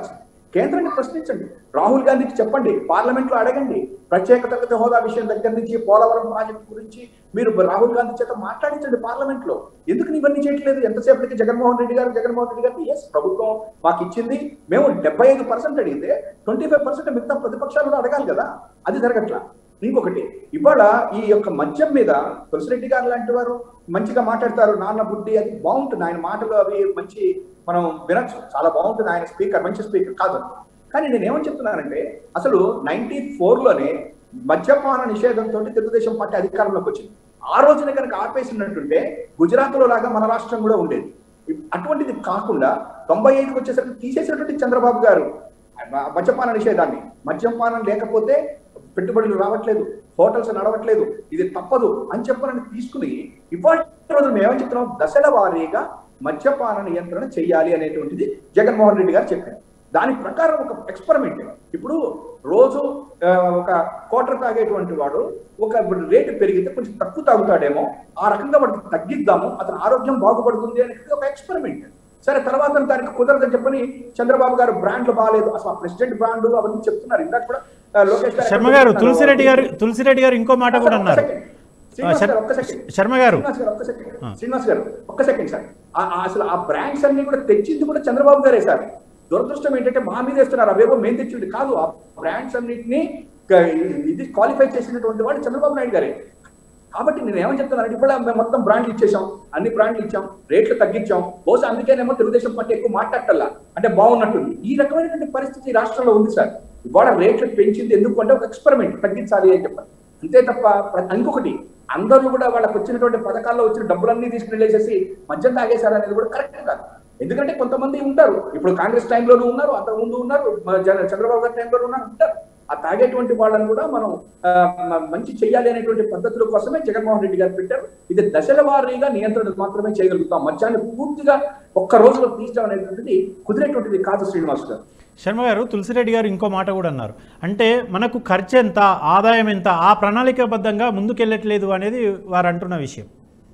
కేంద్రాన్ని ప్రశ్నించండి రాహుల్ గాంధీకి చెప్పండి పార్లమెంట్ లో అడగండి ప్రత్యేక తరగతి హోదా విషయం దగ్గర నుంచి పోలవరం ప్రాజెక్టు గురించి మీరు రాహుల్ గాంధీ చేత మాట్లాడించండి పార్లమెంట్ లో ఎందుకు ఇవన్నీ చేయట్లేదు ఎంతసేపటికి జగన్మోహన్ రెడ్డి గారు జగన్మోహన్ రెడ్డి గారికి ఎస్ ప్రభుత్వం మాకు ఇచ్చింది మేము డెబ్బై ఐదు పర్సెంట్ అడిగితే ట్వంటీ ఫైవ్ పర్సెంట్ మిగతా ప్రతిపక్షాలు కూడా అడగాలి కదా అది జరగట్లా ఇంకొకటి ఇవాళ ఈ యొక్క మద్యం మీద తులసిరెడ్డి గారు లాంటి వారు మంచిగా మాట్లాడతారు నాన్న బుద్ధి అది బాగుంటుంది ఆయన మాటలు అవి మంచి మనం వినొచ్చు చాలా బాగుంటుంది ఆయన స్పీకర్ మంచి స్పీకర్ కాదు కానీ నేను ఏమని చెప్తున్నానంటే అసలు నైన్టీ లోనే మద్యపాన నిషేధంతో తెలుగుదేశం పార్టీ అధికారంలోకి వచ్చింది ఆ రోజున కనుక ఆపేసినట్టుంటే గుజరాత్ లో లాగా మన రాష్ట్రం కూడా ఉండేది అటువంటిది కాకుండా తొంభై ఐదుకి వచ్చేసరికి తీసేసినటువంటి చంద్రబాబు గారు మ- మద్యపాన నిషేధాన్ని మద్యపానం లేకపోతే పెట్టుబడులు రావట్లేదు హోటల్స్ నడవట్లేదు ఇది తప్పదు అని చెప్పని తీసుకుని ఇవాళ రోజు మేము ఏమని చెప్తున్నాం దశల వారీగా మద్యపాన నియంత్రణ చేయాలి అనేటువంటిది జగన్మోహన్ రెడ్డి గారు చెప్పారు దాని ప్రకారం ఒక ఎక్స్పెరిమెంట్ ఇప్పుడు రోజు ఆ, ఒక కోటర్ తాగేటువంటి వాడు ఒక రేటు పెరిగితే కొంచెం తక్కువ తాగుతాడేమో ఆ రకంగా వాడికి తగ్గిద్దాము అతని ఆరోగ్యం బాగుపడుతుంది అనేది ఒక ఎక్స్పెరిమెంట్ సరే తర్వాత దానికి కుదరదని చెప్పని చంద్రబాబు గారు బ్రాండ్లు బాగాలేదు అసలు ప్రెసిడెంట్ బ్రాండ్ అవన్నీ చెప్తున్నారు ఇందాక కూడా ఆ, లోకేష్ గారు శర్మ గారు తులసిరెడ్డి గారు తులసిరెడ్డి గారు ఇంకో మాట కూడా అన్నారు శ్రీనివాస్ శర్- గారు, ఒక్క సెకండ్. శర్మ గారు. శ్రీనివాస్ గారు ఒక్క సెకండ్ శ్రీనివాస్ గారు ఒక్క సెకండ్ సార్ ఆ- ఆ అసలు ఆ బ్రాండ్స్ అన్ని కూడా తెచ్చింది కూడా చంద్రబాబు గారే సార్ దురదృష్టం ఏంటంటే మా మీద వేస్తున్నారు అవేవో మేము తెచ్చింది కాదు ఆ బ్రాండ్స్ అన్నింటినీ క- ఇది క్వాలిఫై చేసినటువంటి వాడు చంద్రబాబు నాయుడు గారే కాబట్టి నేను ఏమని చెప్తున్నాను ఇప్పుడు మేము మొత్తం బ్రాండ్లు ఇచ్చేసాం అన్ని బ్రాండ్లు ఇచ్చాం రేట్లు తగ్గించాం బహుశా అందుకేనేమో తెలుగుదేశం పార్టీ ఎక్కువ మాట్లాడటల్లా అంటే బాగున్నట్టుంది ఈ రకమైనటువంటి పరిస్థితి ఈ రాష్ట్రంలో ఉంది సార్ ఇవాళ రేట్లు పెంచింది ఎందుకు అంటే ఒక ఎక్స్పెరిమెంట్ తగ్గించాలి అని చెప్పాలి అంతే తప్ప ప్ర- ఇంకొకటి అందరూ కూడా వాళ్ళకి వచ్చినటువంటి పథకాల్లో వచ్చిన డబ్బులన్నీ తీసుకుని వెళ్ళేసేసి మద్యం తాగేశారు అనేది కూడా కరెక్ట్ కాదు ఎందుకంటే కొంతమంది ఉంటారు ఇప్పుడు కాంగ్రెస్ టైంలోనూ ఉన్నారు అంతకు ముందు ఉన్నారు మన జన- చంద్రబాబు గారి టైంలోనూ ఉన్నారు ఉంటారు ఆ తాగేటువంటి వాళ్ళని కూడా మనం ఆ, మ- మంచి చెయ్యాలి అనేటువంటి పద్ధతుల కోసమే జగన్మోహన్ రెడ్డి గారు పెట్టారు ఇది దశల వారీగా నియంత్రణ మాత్రమే చేయగలుగుతాం మద్యాన్ని పూర్తిగా ఒక్క రోజులో తీర్చడం అనేటువంటిది కుదిరేటువంటిది కాదు శ్రీనివాస్ గారు శర్మ గారు తులసిరెడ్డి గారు ఇంకో మాట కూడా అన్నారు అంటే మనకు ఖర్చు ఎంత ఆదాయం ఎంత ఆ ప్రణాళికాబద్ధంగా ముందుకెళ్ళట్లేదు అనేది వారు అంటున్న విషయం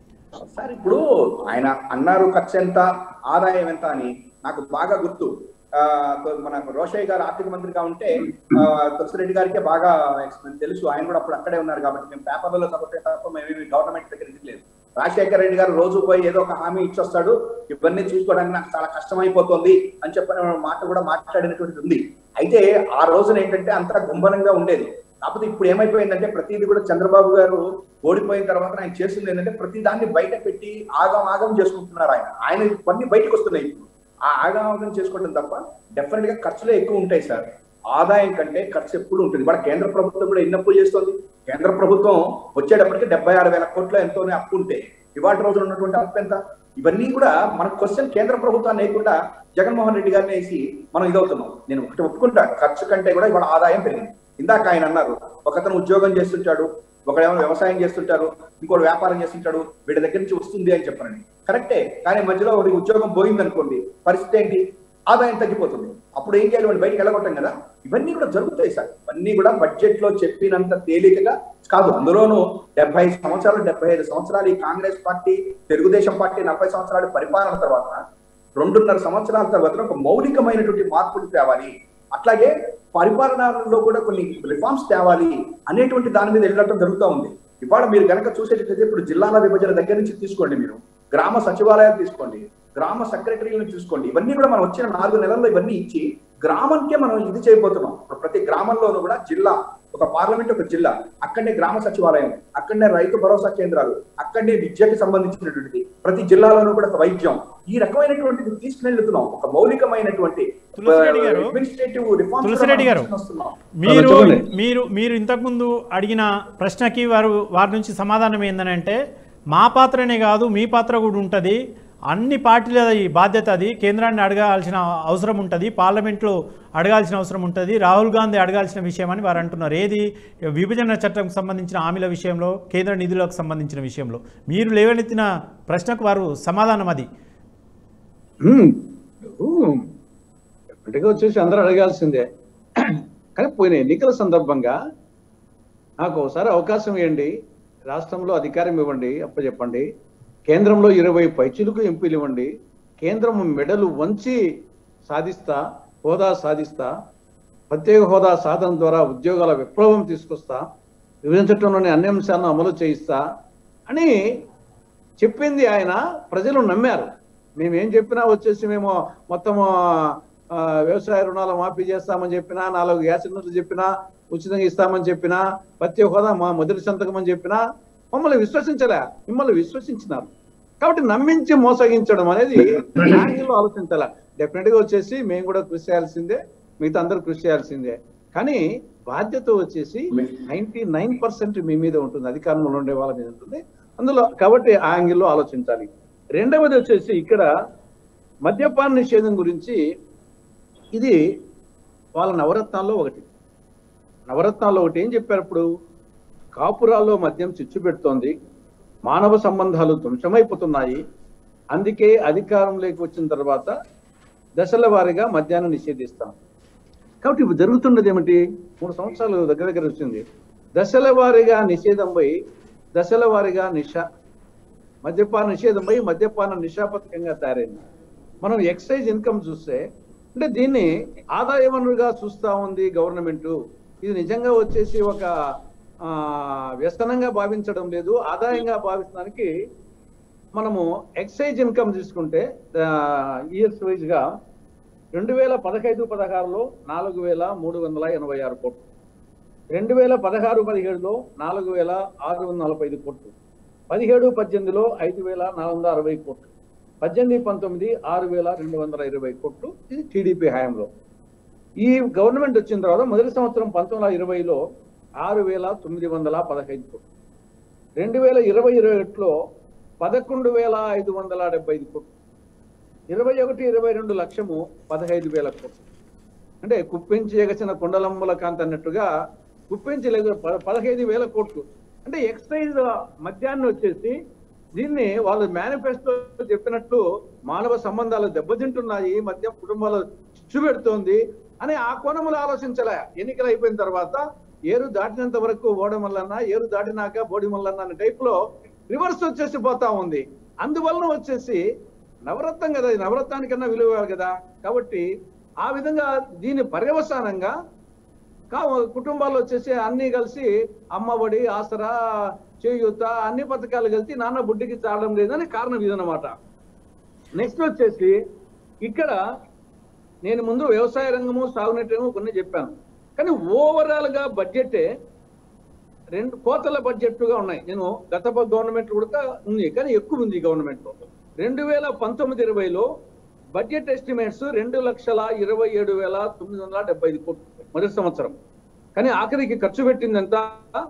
సార్ ఇప్పుడు ఆయన అన్నారు ఖర్చు ఎంత ఆదాయం ఎంత అని నాకు బాగా గుర్తు ఆ, మన రోషయ్య గారు ఆర్థిక మంత్రిగా ఉంటే ఆ, తులసిరెడ్డి గారికే బాగా ఎక్స్పెన్ తెలుసు ఆయన కూడా అప్పుడు అక్కడే ఉన్నారు కాబట్టి మేము పేపర్లలో చదివితే తప్ప మేమేమి గవర్నమెంట్ దగ్గర ఇది లేదు రాజశేఖర రెడ్డి గారు రోజు పోయి ఏదో ఒక హామీ ఇచ్చొస్తాడు ఇవన్నీ చూసుకోవడానికి నాకు చాలా కష్టమైపోతుంది అని చెప్పిన మాట కూడా మాట్లాడినటువంటిది ఉంది అయితే ఆ రోజున ఏంటంటే అంతా గుంభనంగా ఉండేది కాకపోతే ఇప్పుడు ఏమైపోయిందంటే ప్రతిదీ కూడా చంద్రబాబు గారు ఓడిపోయిన తర్వాత ఆయన చేస్తుంది ఏంటంటే ప్రతి దాన్ని బయట పెట్టి ఆగం ఆగం చేసుకుంటున్నారు ఆయన ఆయన ఇవన్నీ బయటకు వస్తున్నాయి ఇప్పుడు ఆ ఆగం ఆగం చేసుకోవడం తప్ప డెఫినెట్ గా ఖర్చులే ఎక్కువ ఉంటాయి సార్ ఆదాయం కంటే ఖర్చు ఎప్పుడు ఉంటుంది ఇవాళ కేంద్ర ప్రభుత్వం కూడా ఎన్ని అప్పులు చేస్తుంది కేంద్ర ప్రభుత్వం వచ్చేటప్పటికి డెబ్బై ఆరు వేల కోట్ల ఎంతోనే అప్పు ఉంటే ఇవాళ రోజున ఉన్నటువంటి అప్పు ఎంత ఇవన్నీ కూడా మన క్వశ్చన్ కేంద్ర ప్రభుత్వాన్ని వేయకుండా జగన్మోహన్ రెడ్డి గారిని వేసి మనం ఇదవుతున్నాం నేను ఒకటి ఒప్పుకుంటా ఖర్చు కంటే కూడా ఇవాళ ఆదాయం పెరిగింది ఇందాక ఆయన అన్నారు ఒకతను ఉద్యోగం చేస్తుంటాడు ఒకడేమో వ్యవసాయం చేస్తుంటారు ఇంకోటి వ్యాపారం చేస్తుంటాడు వీడి దగ్గర నుంచి వస్తుంది అని చెప్పారని కరెక్టే కానీ మధ్యలో ఒకటి ఉద్యోగం పోయింది అనుకోండి పరిస్థితి ఏంటి ఆదాయం తగ్గిపోతుంది అప్పుడు ఏం చేయాలి వాడిని బయటకు వెళ్ళగొట్టాం కదా ఇవన్నీ కూడా జరుగుతాయి సార్ ఇవన్నీ కూడా బడ్జెట్ లో చెప్పినంత తేలికగా కాదు అందులోనూ డెబ్బై ఐదు సంవత్సరాలు డెబ్బై ఐదు సంవత్సరాలు ఈ కాంగ్రెస్ పార్టీ తెలుగుదేశం పార్టీ నలభై సంవత్సరాల పరిపాలన తర్వాత రెండున్నర సంవత్సరాల తర్వాత ఒక మౌలికమైనటువంటి మార్పులు తేవాలి అట్లాగే పరిపాలనలో కూడా కొన్ని రిఫార్మ్స్ తేవాలి అనేటువంటి దాని మీద వెళ్ళడం జరుగుతూ ఉంది ఇవాళ మీరు గనక చూసేటట్లయితే ఇప్పుడు జిల్లాల విభజన దగ్గర నుంచి తీసుకోండి మీరు గ్రామ సచివాలయాలు తీసుకోండి గ్రామ సెక్రటరీలను తీసుకోండి ఇవన్నీ కూడా మనం వచ్చిన నాలుగు నెలల్లో ఇవన్నీ ఇచ్చి గ్రామంకే మనం ఇది చేయబోతున్నాం ఇప్పుడు ప్రతి గ్రామంలోనూ కూడా జిల్లా ఒక పార్లమెంట్ ఒక జిల్లా అక్కడనే గ్రామ సచివాలయం అక్కడనే రైతు భరోసా కేంద్రాలు అక్కడనే విద్యకి సంబంధించినటువంటిది ప్రతి జిల్లాలోనూ కూడా ఒక వైద్యం ఈ రకమైనటువంటిది తీసుకుని ఒక మౌలికమైనటువంటి తులసిరెడ్డి గారు, అడ్మినిస్ట్రేటివ్ రిఫార్మ్స్ తులసిరెడ్డి గారు, వస్తున్నాం మీరు చెప్పండి. మీరు మీరు ఇంతకుముందు అడిగిన ప్రశ్నకి వారు వారి నుంచి సమాధానం ఏంటంటే మా పాత్రనే కాదు మీ పాత్ర కూడా ఉంటుంది అన్ని పార్టీల ఈ బాధ్యత అది కేంద్రాన్ని అడగాల్సిన అవసరం ఉంటుంది పార్లమెంట్లో అడగాల్సిన అవసరం ఉంటుంది రాహుల్ గాంధీ అడగాల్సిన విషయం అని వారు అంటున్నారు ఏది విభజన చట్టంకు సంబంధించిన హామీల విషయంలో కేంద్ర నిధులకు సంబంధించిన విషయంలో మీరు లేవనెత్తిన ప్రశ్నకు వారు సమాధానం అది ఎప్పటికీ వచ్చేసి అందరూ అడగాల్సిందే కానీ పోయిన ఎన్నికల సందర్భంగా నాకు ఒకసారి అవకాశం ఇవ్వండి రాష్ట్రంలో అధికారం ఇవ్వండి అప్పచెప్పండి కేంద్రంలో ఇరవై పైచులకు ఎంపీలు ఇవ్వండి కేంద్రం మెడలు వంచి సాధిస్తా హోదా సాధిస్తా ప్రత్యేక హోదా సాధన ద్వారా ఉద్యోగాల విప్లవం తీసుకొస్తా విభజించడంలోని అన్ని అంశాలను అమలు చేయిస్తా అని చెప్పింది ఆయన ప్రజలు నమ్మారు మేము ఏం చెప్పినా వచ్చేసి మేము మొత్తం ఆ, వ్యవసాయ రుణాలు మాఫీ చేస్తామని చెప్పినా నాలుగు గ్యాస్ సిలిండర్లు చెప్పినా ఉచితంగా ఇస్తామని చెప్పినా ప్రత్యేక హోదా మా మొదటి సంతకం అని చెప్పినా మమ్మల్ని విశ్వసించలే మిమ్మల్ని విశ్వసించినారు కాబట్టి నమ్మించి మోసగించడం అనేది యాంగిల్లో ఆలోచించాల డెఫినెట్ గా వచ్చేసి మేము కూడా కృషి చేయాల్సిందే మిగతా అందరూ కృషి చేయాల్సిందే కానీ బాధ్యత వచ్చేసి నైన్టీ నైన్ పర్సెంట్ మీ మీద ఉంటుంది అధికారంలో ఉండే వాళ్ళ మీద ఉంటుంది అందులో కాబట్టి ఆ యాంగిల్లో ఆలోచించాలి రెండవది వచ్చేసి ఇక్కడ మద్యపాన నిషేధం గురించి ఇది వాళ్ళ నవరత్నాల్లో ఒకటి నవరత్నాల్లో ఒకటి ఏం చెప్పారు ఇప్పుడు కాపురాల్లో మద్యం చిచ్చు పెడుతోంది మానవ సంబంధాలు ధ్వంసమైపోతున్నాయి అందుకే అధికారంలోకి వచ్చిన తర్వాత దశల వారీగా మద్యాన్ని నిషేధిస్తాం కాబట్టి ఇప్పుడు జరుగుతున్నది ఏమిటి మూడు సంవత్సరాలు దగ్గర దగ్గర వచ్చింది దశల వారీగా నిషేధం పోయి దశల వారీగా నిష మద్యపాన నిషేధం పోయి మద్యపాన నిషాపథకంగా తయారైంది మనం ఎక్సైజ్ ఇన్కమ్ చూస్తే అంటే దీన్ని ఆదాయ వనరుగా చూస్తా ఉంది గవర్నమెంట్ ఇది నిజంగా వచ్చేసి ఒక ఆ, వ్యసనంగా భావించడం లేదు ఆదాయంగా భావించడానికి మనము ఎక్సైజ్ ఇన్కమ్ తీసుకుంటే ఇయర్స్ వైజ్ గా రెండు వేల పదహైదు పదహారులో నాలుగు వేల మూడు వందల ఎనభై ఆరు కోట్లు రెండు వేల పదహారు పదిహేడులో నాలుగు వేల ఆరు వందల నలభై ఐదు కోట్లు పదిహేడు పద్దెనిమిదిలో ఐదు వేల నాలుగు వందల అరవై కోట్లు పద్దెనిమిది పంతొమ్మిది ఆరు వేల రెండు వందల ఇరవై కోట్లు ఇది టీడీపీ హయాంలో ఈ గవర్నమెంట్ వచ్చిన తర్వాత మొదటి సంవత్సరం పంతొమ్మిది వందల ఇరవైలో ఆరు వేల తొమ్మిది వందల పదహైదు కోట్లు రెండు వేల ఇరవై ఇరవై ఒకటిలో పదకొండు వేల ఐదు వందల డెబ్బై ఐదు కోట్లు ఇరవై ఒకటి ఇరవై రెండు లక్షము పదహైదు వేల కోట్లు అంటే కుప్పించి ఎగసిన కొండలమ్మల కాంతి అన్నట్టుగా కుప్పించి లెగ ప- పదహైదు వేల కోట్లు అంటే ఎక్సైజ్ మద్యాన్ని వచ్చేసి దీన్ని వాళ్ళు మేనిఫెస్టో చెప్పినట్లు మానవ సంబంధాలు దెబ్బతింటున్నాయి మద్యం కుటుంబాలు చిచ్చు పెడుతోంది అని ఆ కోణములు ఆలోచించలే ఎన్నికలు అయిపోయిన తర్వాత ఏరు దాటినంత వరకు ఓడం వల్లన్న ఏరు దాటినాక బోడి మల్లన్న అనే టైప్ లో రివర్స్ వచ్చేసి పోతా ఉంది అందువలన వచ్చేసి నవరత్నం కదా ఇది నవరత్నానికన్నా విలువ కదా కాబట్టి ఆ విధంగా దీని పర్యవసానంగా కా కుటుంబాల్లో వచ్చేసి అన్ని కలిసి అమ్మఒడి ఆసరా చేయూత అన్ని పథకాలు కలిసి నాన్న బుడ్డికి చాలడం లేదని కారణం ఇదన్నమాట నెక్స్ట్ వచ్చేసి ఇక్కడ నేను ముందు వ్యవసాయ రంగము సాగునీటి రంగము కొన్ని చెప్పాను కానీ ఓవరాల్ గా బడ్జెటే రెండు కోతల బడ్జెట్లుగా ఉన్నాయి నేను గత గవర్నమెంట్ కూడా ఉంది కానీ ఎక్కువ ఉంది గవర్నమెంట్ లో రెండు వేల పంతొమ్మిది ఇరవైలో బడ్జెట్ ఎస్టిమేట్స్ రెండు లక్షల ఇరవై ఏడు వేల తొమ్మిది వందల డెబ్బై ఐదు కోట్లు మొదటి సంవత్సరం కానీ ఆఖరికి ఖర్చు పెట్టింది ఎంత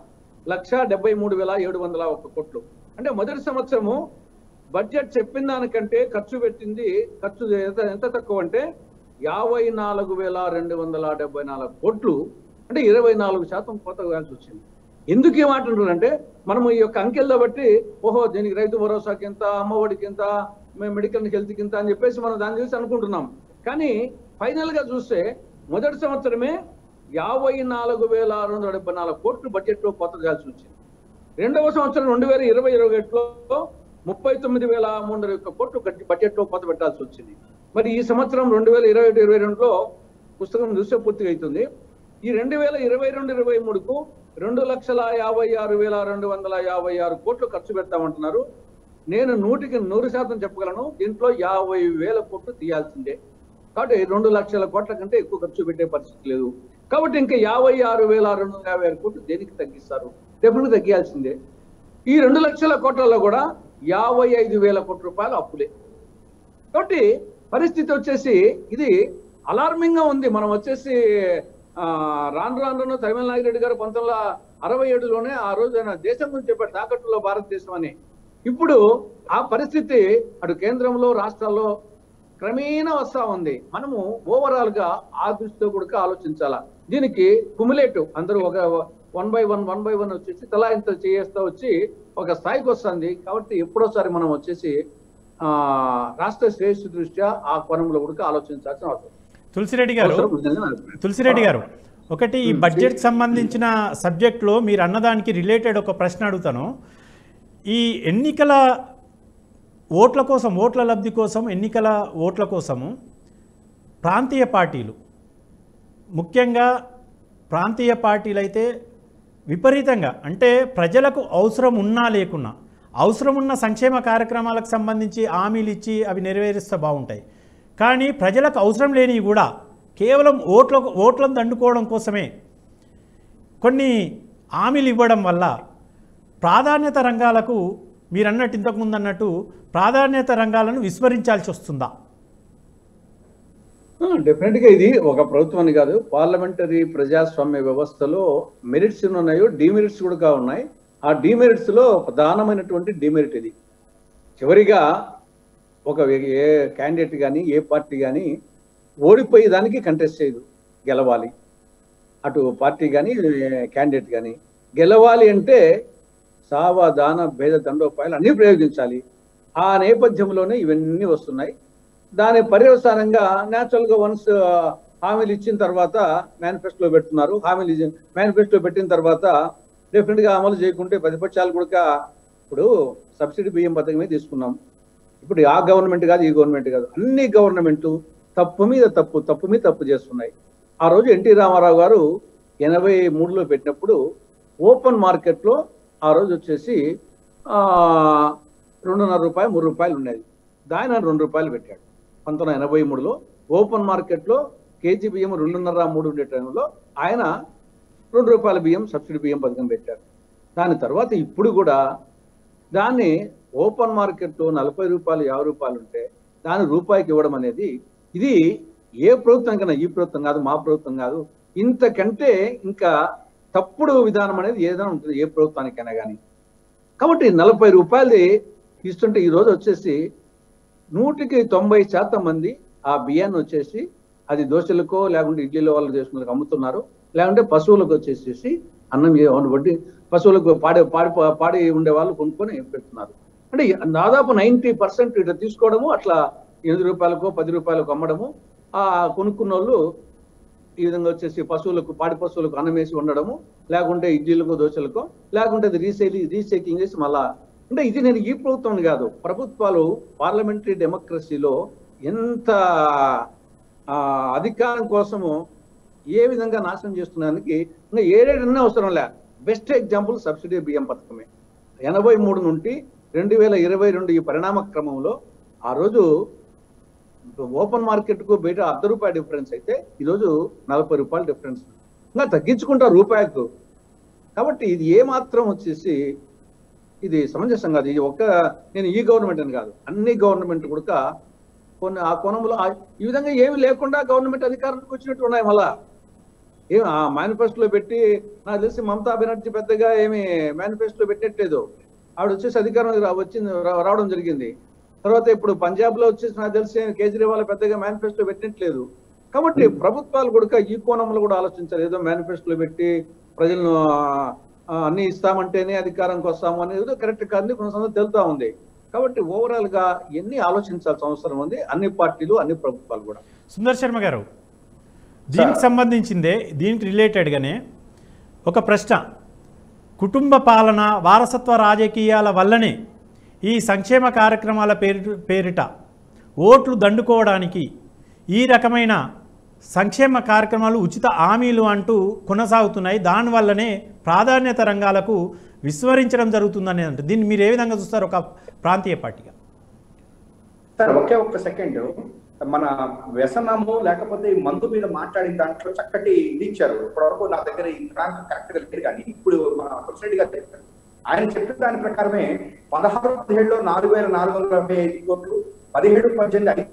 లక్ష డెబ్బై మూడు వేల ఏడు వందల ఒక కోట్లు అంటే మొదటి సంవత్సరము బడ్జెట్ చెప్పిన దానికంటే ఖర్చు పెట్టింది ఖర్చు ఎంత ఎంత తక్కువ అంటే యాభై నాలుగు వేల రెండు వందల డెబ్బై నాలుగు కోట్లు అంటే ఇరవై నాలుగు శాతం కోత వేయాల్సి వచ్చింది ఎందుకు ఏమంటున్నారంటే మనం ఈ యొక్క అంకెల్లో బట్టి ఓహో దీనికి రైతు భరోసాకి ఎంత అమ్మఒడికి ఎంత మె- మెడికల్ హెల్త్కి ఎంత అని చెప్పేసి మనం దాన్ని చూసి అనుకుంటున్నాం కానీ ఫైనల్ గా చూస్తే మొదటి సంవత్సరమే యాభై నాలుగు వేల ఆరు వందల డెబ్బై నాలుగు కోట్లు బడ్జెట్ లో కోత చేయాల్సి వచ్చింది రెండవ సంవత్సరం రెండు వేల ఇరవై ఇరవై ఒకటిలో ముప్పై తొమ్మిది వేల మూడు వందల ఒక్క కోట్లు గట్టి బడ్జెట్ లో కోత పెట్టాల్సి వచ్చింది మరి ఈ సంవత్సరం రెండు వేల ఇరవై ఒకటి ఇరవై రెండులో పుస్తకం చూస్తే పూర్తిగా అవుతుంది ఈ రెండు వేల ఇరవై రెండు ఇరవై మూడుకు రెండు లక్షల యాభై ఆరు వేల రెండు వందల యాభై ఆరు కోట్లు ఖర్చు పెడతామంటున్నారు నేను నూటికి నూరు శాతం చెప్పగలను దీంట్లో యాభై వేల కోట్లు తీయాల్సిందే కాబట్టి రెండు లక్షల కోట్ల కంటే ఎక్కువ ఖర్చు పెట్టే పరిస్థితి లేదు కాబట్టి ఇంకా యాభై ఆరు వేల రెండు వందల యాభై ఆరు కోట్లు దేనికి తగ్గిస్తారు డెఫినెట్ తగ్గియాల్సిందే ఈ రెండు లక్షల కోట్లలో కూడా యాభై ఐదు వేల కోట్ల రూపాయలు అప్పులే కాబట్టి పరిస్థితి వచ్చేసి ఇది అలార్మింగ్ గా ఉంది మనం వచ్చేసి ఆ, రాను రాను తమిళ నాగిరెడ్డి గారు పంతొమ్మిది వందల అరవై ఏడులోనే ఆ రోజు ఆయన దేశం గురించి చెప్పాడు తాకట్టులో భారతదేశం అని ఇప్పుడు ఆ పరిస్థితి అటు కేంద్రంలో రాష్ట్రాల్లో క్రమేణా వస్తా ఉంది మనము ఓవరాల్ గా ఆ దృష్టితో కూడా ఆలోచించాలా దీనికి కుములేటివ్ అందరూ ఒక one by one one by one వచ్చేసి తలా ఇంత చేస్తా వచ్చి ఒక స్థాయికి వస్తుంది కాబట్టి ఎప్పుడోసారి మనం వచ్చేసి ఆ రాష్ట్ర శ్రేయస్సు దృష్ట్యా ఆ కోణంలో కూడా ఆలోచించాల్సిన అవసరం తులసిరెడ్డి గారు అవసరం ఉందని నా అభిప్రాయం. తులసిరెడ్డి గారు ఒకటి ఈ బడ్జెట్ సంబంధించిన సబ్జెక్ట్లో మీరు అన్నదానికి రిలేటెడ్ ఒక ప్రశ్న అడుగుతాను ఈ ఎన్నికల ఓట్ల కోసం ఓట్ల లబ్ధి కోసం ఎన్నికల ఓట్ల కోసము ప్రాంతీయ పార్టీలు ముఖ్యంగా ప్రాంతీయ పార్టీలు అయితే విపరీతంగా అంటే ప్రజలకు అవసరం ఉన్నా లేకున్నా అవసరం ఉన్న సంక్షేమ కార్యక్రమాలకు సంబంధించి హామీలు ఇచ్చి అవి నెరవేరిస్తే బాగుంటాయి కానీ ప్రజలకు అవసరం లేనివి కూడా కేవలం ఓట్ల ఓట్లను దండుకోవడం కోసమే కొన్ని హామీలు ఇవ్వడం వల్ల ప్రాధాన్యత రంగాలకు మీరు అన్నట్టు ఇంతకుముందు అన్నట్టు ప్రాధాన్యత రంగాలను విస్మరించాల్సి వస్తుందా డెఫినెట్ గా ఇది ఒక ప్రభుత్వాన్ని కాదు పార్లమెంటరీ ప్రజాస్వామ్య వ్యవస్థలో మెరిట్స్ ఉన్నాయో డిమెరిట్స్ కూడా ఉన్నాయి ఆ డిమెరిట్స్ లో ప్రధానమైనటువంటి డిమెరిట్ ఇది చివరిగా ఒక వే- ఏ క్యాండిడేట్ కానీ ఏ పార్టీ కానీ ఓడిపోయే దానికి కంటెస్ట్ చేయదు గెలవాలి అటు పార్టీ కానీ క్యాండిడేట్ కానీ గెలవాలి అంటే సావ దాన భేద దండోపాయాలు అన్నీ ప్రయోగించాలి ఆ నేపథ్యంలోనే ఇవన్నీ వస్తున్నాయి దాని పర్యవసానంగా న్యాచురల్ గా వన్స్ హామీలు ఇచ్చిన తర్వాత మేనిఫెస్టోలో పెడుతున్నారు హామీలు మేనిఫెస్టో పెట్టిన తర్వాత డెఫినెట్ గా అమలు చేయకుంటే ప్రతిపక్షాలు కూడా ఇప్పుడు సబ్సిడీ బియ్యం పథకమే తీసుకున్నాం ఇప్పుడు ఆ గవర్నమెంట్ కాదు ఈ గవర్నమెంట్ కాదు అన్ని గవర్నమెంట్ తప్పు మీద తప్పు తప్పు మీద తప్పు చేస్తున్నాయి ఆ రోజు ఎన్టీ రామారావు గారు ఎనభై మూడులో పెట్టినప్పుడు ఓపెన్ మార్కెట్లో ఆ రోజు వచ్చేసి ఆ, రెండున్నర రూపాయలు మూడు రూపాయలు ఉండేది దాని ఆయన రెండు రూపాయలు పెట్టాడు పంతొమ్మిది వందల ఎనభై మూడులో ఓపెన్ మార్కెట్లో కేజీ బియ్యం రెండున్నర మూడు ఉండే టైంలో ఆయన రెండు రూపాయల బియ్యం సబ్సిడీ బియ్యం పథకం పెట్టారు దాని తర్వాత ఇప్పుడు కూడా దాన్ని ఓపెన్ మార్కెట్లో నలభై రూపాయలు యాభై రూపాయలు ఉంటే దాని రూపాయికి ఇవ్వడం అనేది ఇది ఏ ప్రభుత్వం కన్నా ఈ ప్రభుత్వం కాదు మా ప్రభుత్వం కాదు ఇంతకంటే ఇంకా తప్పుడు విధానం అనేది ఏదైనా ఉంటుంది ఏ ప్రభుత్వానికైనా కానీ కాబట్టి నలభై రూపాయలది ఇస్తుంటే ఈ రోజు వచ్చేసి నూటికి తొంభై శాతం మంది ఆ బియ్యాన్ని వచ్చేసి అది దోశలకో లేకుంటే ఇడ్లీలో వాళ్ళు చేసుకున్నలకు అమ్ముతున్నారు లేకుంటే పశువులకు వచ్చేసేసి అన్నం ఏ- వడ్డీ పశువులకు పాడి పాడి పాడి ఉండే వాళ్ళు కొనుక్కొని పెడుతున్నారు అంటే దాదాపు నైంటీ పర్సెంట్ ఇట్లా తీసుకోవడము అట్లా ఎనిమిది రూపాయలకో పది రూపాయలకు అమ్మడము ఆ కొనుక్కున్న వాళ్ళు ఈ విధంగా వచ్చేసి పశువులకు పాడి పశువులకు అన్నం వేసి ఉండడము లేకుంటే ఇడ్లీలకు దోశలకు లేకుంటే అది రీసైలి రీసైక్లింగ్ చేసి మళ్ళా అంటే ఇది నేను ఈ ప్రభుత్వం కాదు ప్రభుత్వాలు పార్లమెంటరీ డెమోక్రసీలో ఎంత ఆ, అధికారం కోసము ఏ విధంగా నాశనం చేస్తున్నందుకు ఇంకా ఏడేడన్నా అవసరం లే బెస్ట్ ఎగ్జాంపుల్ సబ్సిడీ బియ్యం పథకమే ఎనభై మూడు నుండి రెండు వేల ఇరవై రెండు ఈ పరిణామ క్రమంలో ఆ రోజు ఓపెన్ మార్కెట్ కు బయట అర్ధ రూపాయి డిఫరెన్స్ అయితే ఈరోజు నలభై రూపాయల డిఫరెన్స్ ఇంకా తగ్గించుకుంటా రూపాయకు కాబట్టి ఇది ఏ మాత్రం వచ్చేసి ఇది సమంజసం కాదు ఇది ఒక్క నేను ఈ గవర్నమెంట్ అని కాదు అన్ని గవర్నమెంట్ కూడా కొన్ని ఆ కోణంలో ఆ- ఈ విధంగా ఏమి లేకుండా గవర్నమెంట్ అధికారానికి వచ్చినట్టు ఉన్నాయి మళ్ళా ఏం ఆ మేనిఫెస్టోలో పెట్టి నాకు తెలిసి మమతా బెనర్జీ పెద్దగా ఏమి మేనిఫెస్టోలో పెట్టట్లేదు ఆవిడ వచ్చేసి అధికారం రా- వచ్చింది రా- రావడం జరిగింది తర్వాత ఇప్పుడు పంజాబ్ లో వచ్చేసి నాకు తెలిసి కేజ్రీవాల్ పెద్దగా మేనిఫెస్టో పెట్టట్లేదు కాబట్టి ప్రభుత్వాలు కూడా ఈ కోణంలో కూడా ఆలోచించాలి ఏదో మేనిఫెస్టోలో పెట్టి ప్రజలను ఆ, అన్ని ఇస్తామంటేనే అధికారంకి వస్తాము అనేది కరెక్ట్ కాదని కొంత సందర్భం తెలుతా ఉంది కాబట్టి ఓవరాల్ గా ఎన్ని ఆలోచించాల్సిన అవసరం ఉంది అన్ని పార్టీలు అన్ని ప్రభుత్వాలు కూడా సుందర్ శర్మ గారు దీనికి సంబంధించిందే దీనికి రిలేటెడ్గానే ఒక ప్రశ్న కుటుంబ పాలన వారసత్వ రాజకీయాల వల్లనే ఈ సంక్షేమ కార్యక్రమాల పేరు పేరిట ఓట్లు దండుకోవడానికి ఈ రకమైన సంక్షేమ కార్యక్రమాలు ఉచిత హామీలు అంటూ కొనసాగుతున్నాయి దానివల్లనే ప్రాధాన్యత రంగాలకు విస్మరించడం జరుగుతుందని అంటే దీన్ని మీరు ఏ విధంగా చూస్తారు ఒక ప్రాంతీయ పార్టీగా సార్ ఒకే ఒక్క సెకండ్ మన వ్యసనము లేకపోతే ఈ మందు మీద మాట్లాడిన దాంట్లో చక్కటి ఇది ఇచ్చారు ఇప్పటివరకు నా దగ్గర ఈ ప్రాంతం కరెక్ట్ గా లేదు కానీ ఇప్పుడు మన ప్రెసిడెంట్ గారు చెప్పారు ఆయన చెప్పిన దాని ప్రకారమే పదహారు పదిహేడులో నాలుగు వేల నాలుగు వందల డెబ్బై ఐదు కోట్లు పదిహేడు పద్దెనిమిది ఐదు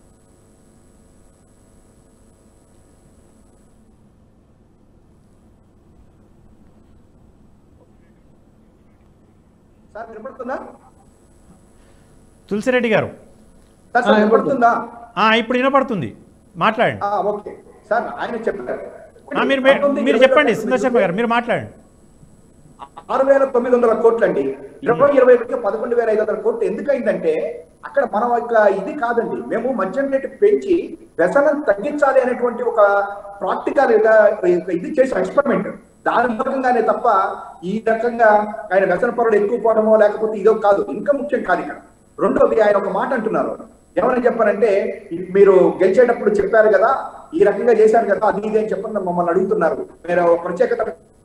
సార్ వినపడుతుందా తులసిరెడ్డి గారు సార్ సార్ వినపడుతుందా ఆ, ఇప్పుడు వినపడుతుంది మాట్లాడండి ఆ, ఓకే సార్ ఆయన చెప్పారు ఆ, మీరు మీరు చెప్పండి సుందర్ శర్మ గారు మీరు మాట్లాడండి ఆరు వేల తొమ్మిది వందల కోట్లు అండి ఇరవై ఇరవై ఒకటి పదకొండు వేల ఐదు వందల కోట్లు ఎందుకు అయిందంటే అక్కడ మనం ఇక ఇది కాదండి మేము మద్యం రేటు పెంచి వ్యసనం తగ్గించాలి అనేటువంటి ఒక ప్రాక్టికల్ ఇది చేసాం ఎక్స్పెరిమెంట్ దాని మూలంగానే తప్ప ఈ రకంగా ఆయన వ్యసన పరుడు ఎక్కువ పోవడమో లేకపోతే ఇదో కాదు ఇంకా ముఖ్యం కాదు ఇక్కడ రెండోది ఆయన ఒక మాట అంటున్నారు ఏమని చెప్పారంటే మీరు గెలిచేటప్పుడు చెప్పారు కదా ఈ రకంగా చేశారు కదా అది ఇది అని చెప్పండి మమ్మల్ని అడుగుతున్నారు మీరు ప్రత్యేకత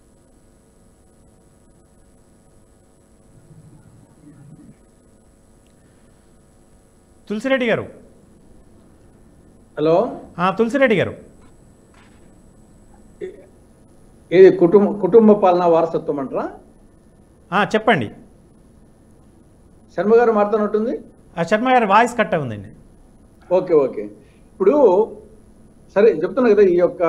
తులసిరెడ్డి గారు హలో ఆ, తులసిరెడ్డి గారు ఇది కుటుంబ కుటుంబ పాలన వారసత్వం అంటారా ఆ, చెప్పండి శర్మ గారు మాట్లాడుతుంది ఆ శర్మ గారి వాయిస్ కట్ ఉందండి ఓకే ఓకే ఇప్పుడు సరే చెప్తున్నా కదా ఈ యొక్క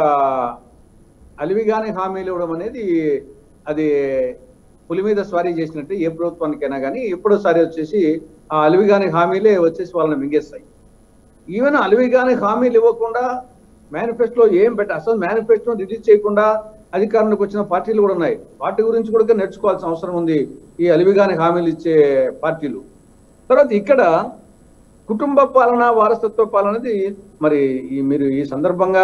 అలివిగాని హామీలు ఇవ్వడం అనేది అది పులి మీద స్వారీ చేసినట్టు ఏ ప్రభుత్వానికైనా కానీ ఎప్పుడోసారి వచ్చేసి ఆ అలివిగాని హామీలే వచ్చేసి వాళ్ళని మింగేస్తాయి ఈవెన్ అలివిగాని హామీలు ఇవ్వకుండా మేనిఫెస్టోలో ఏం పెట్ట అసలు మేనిఫెస్టో రిలీజ్ చేయకుండా అధికారంలోకి వచ్చిన పార్టీలు కూడా ఉన్నాయి వాటి గురించి కూడా నేర్చుకోవాల్సిన అవసరం ఉంది ఈ అలివిగాని హామీలు ఇచ్చే పార్టీలు తర్వాత ఇక్కడ కుటుంబ పాలన వారసత్వ పాలన అనేది మరి ఈ మీరు ఈ సందర్భంగా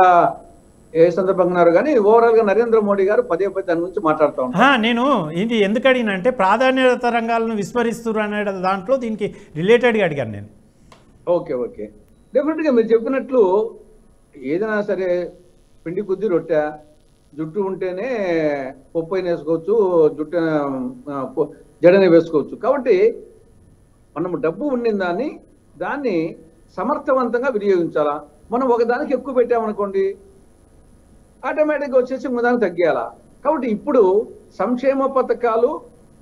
ఏ సందర్భంగా ఉన్నారు కానీ ఓవరాల్ గా నరేంద్ర మోడీ గారు పదే పదే దాని గురించి మాట్లాడుతూ ఉంటారు ఆహా, నేను ఇది ఎందుకు అడిగినా అంటే ప్రాధాన్యత రంగాలను విస్మరిస్తున్నారు అనే దాంట్లో దీనికి రిలేటెడ్గా అడిగాను నేను ఓకే ఓకే డెఫినెట్ గా మీరు చెప్పినట్లు ఏదైనా సరే పిండి కొద్ది రొట్టె జుట్టు ఉంటేనే పప్పు అయినా వేసుకోవచ్చు జుట్టు ఆ, పొ- జడని వేసుకోవచ్చు కాబట్టి మనం డబ్బు ఉండిన దాన్ని దాన్ని సమర్థవంతంగా వినియోగించాలా మనం ఒకదానికి ఎక్కువ పెట్టామనుకోండి ఆటోమేటిక్గా వచ్చేసి ఇంకోదానికి తగ్గేయాలా కాబట్టి ఇప్పుడు సంక్షేమ పథకాలు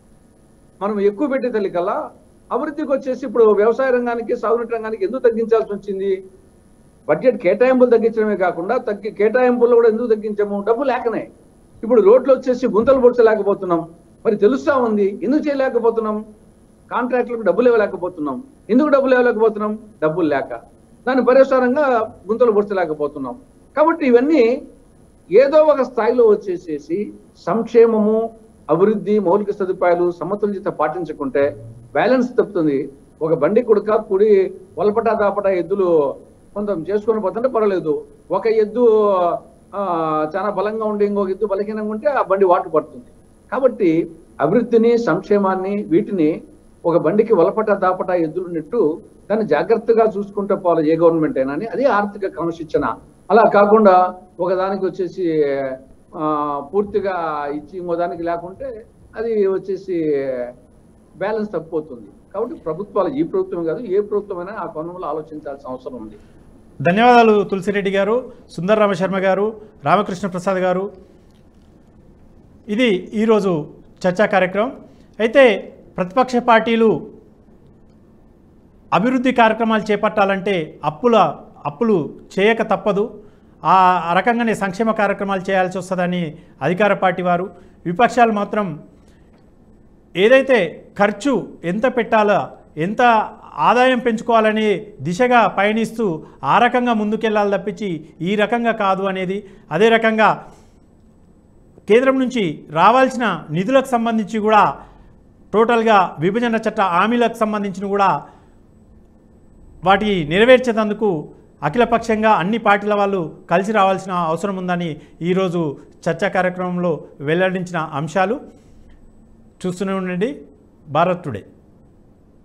మనం ఎక్కువ పెట్టే తల్లికల్లా అభివృద్ధికి వచ్చేసి ఇప్పుడు వ్యవసాయ రంగానికి సాగునీటి రంగానికి ఎందుకు తగ్గించాల్సి వచ్చింది బడ్జెట్ కేటాయింపులు తగ్గించడమే కాకుండా తగ్గి కేటాయింపుల్లో కూడా ఎందుకు తగ్గించాము డబ్బు లేకనే ఇప్పుడు రోడ్లు వచ్చేసి గుంతలు పొడ్చలేకపోతున్నాం మరి తెలుస్తా ఉంది ఎందుకు చేయలేకపోతున్నాం కాంట్రాక్టులకు డబ్బులు ఇవ్వలేకపోతున్నాం ఎందుకు డబ్బులు ఇవ్వలేకపోతున్నాం డబ్బులు లేక దాని పరిష్కారంగా గుంతలు పొడ్చలేకపోతున్నాం కాబట్టి ఇవన్నీ ఏదో ఒక స్థాయిలో వచ్చేసేసి సంక్షేమము అభివృద్ధి మౌలిక సదుపాయాలు సమతుల్యత పాటించకుంటే బ్యాలెన్స్ తప్పుతుంది ఒక బండి కుడక కుడి వలపటా దాపటా ఎద్దులు కొంత చేసుకొని పోతుంటే పర్వాలేదు ఒక ఎద్దు ఆ, చాలా బలంగా ఉండి ఇంకొక ఎద్దు బలహీనంగా ఉంటే ఆ బండి వాటు పడుతుంది కాబట్టి అభివృద్ధిని సంక్షేమాన్ని వీటిని ఒక బండికి వలపట దాపట ఎద్దులున్నట్టు దాన్ని జాగ్రత్తగా చూసుకుంటూ పోవాలి ఏ గవర్నమెంట్ అయినా అని అది ఆర్థిక క్రమశిక్షణ అలా కాకుండా ఒకదానికి వచ్చేసి ఆ, పూర్తిగా ఇచ్చి ఇంకో దానికి లేకుంటే అది వచ్చేసి బ్యాలెన్స్ తప్పిపోతుంది కాబట్టి ప్రభుత్వాలు ఈ ప్రభుత్వం కాదు ఏ ప్రభుత్వమైనా ఆ కోణంలో ఆలోచించాల్సిన అవసరం ఉంది ధన్యవాదాలు తులసిరెడ్డి గారు సుందర రామశర్మ గారు రామకృష్ణ ప్రసాద్ గారు ఇది ఈరోజు చర్చా కార్యక్రమం అయితే ప్రతిపక్ష పార్టీలు అభివృద్ధి కార్యక్రమాలు చేపట్టాలంటే అప్పుల అప్పులు చేయక తప్పదు ఆ ఆ రకంగానే సంక్షేమ కార్యక్రమాలు చేయాల్సి వస్తుందని అధికార పార్టీ వారు విపక్షాలు మాత్రం ఏదైతే ఖర్చు ఎంత పెట్టాలో ఎంత ఆదాయం పెంచుకోవాలనే దిశగా పయనిస్తూ ఆ రకంగా ముందుకెళ్ళాలి తప్పించి ఈ రకంగా కాదు అనేది అదే రకంగా కేంద్రం నుంచి రావాల్సిన నిధులకు సంబంధించి కూడా టోటల్గా విభజన చట్ట హామీలకు సంబంధించిన కూడా వాటి నెరవేర్చేందుకు అఖిలపక్షంగా అన్ని పార్టీల వాళ్ళు కలిసి రావాల్సిన అవసరం ఉందని ఈరోజు చర్చా కార్యక్రమంలో వెల్లడించిన అంశాలు చూస్తూనే ఉండండి భారత్ టుడే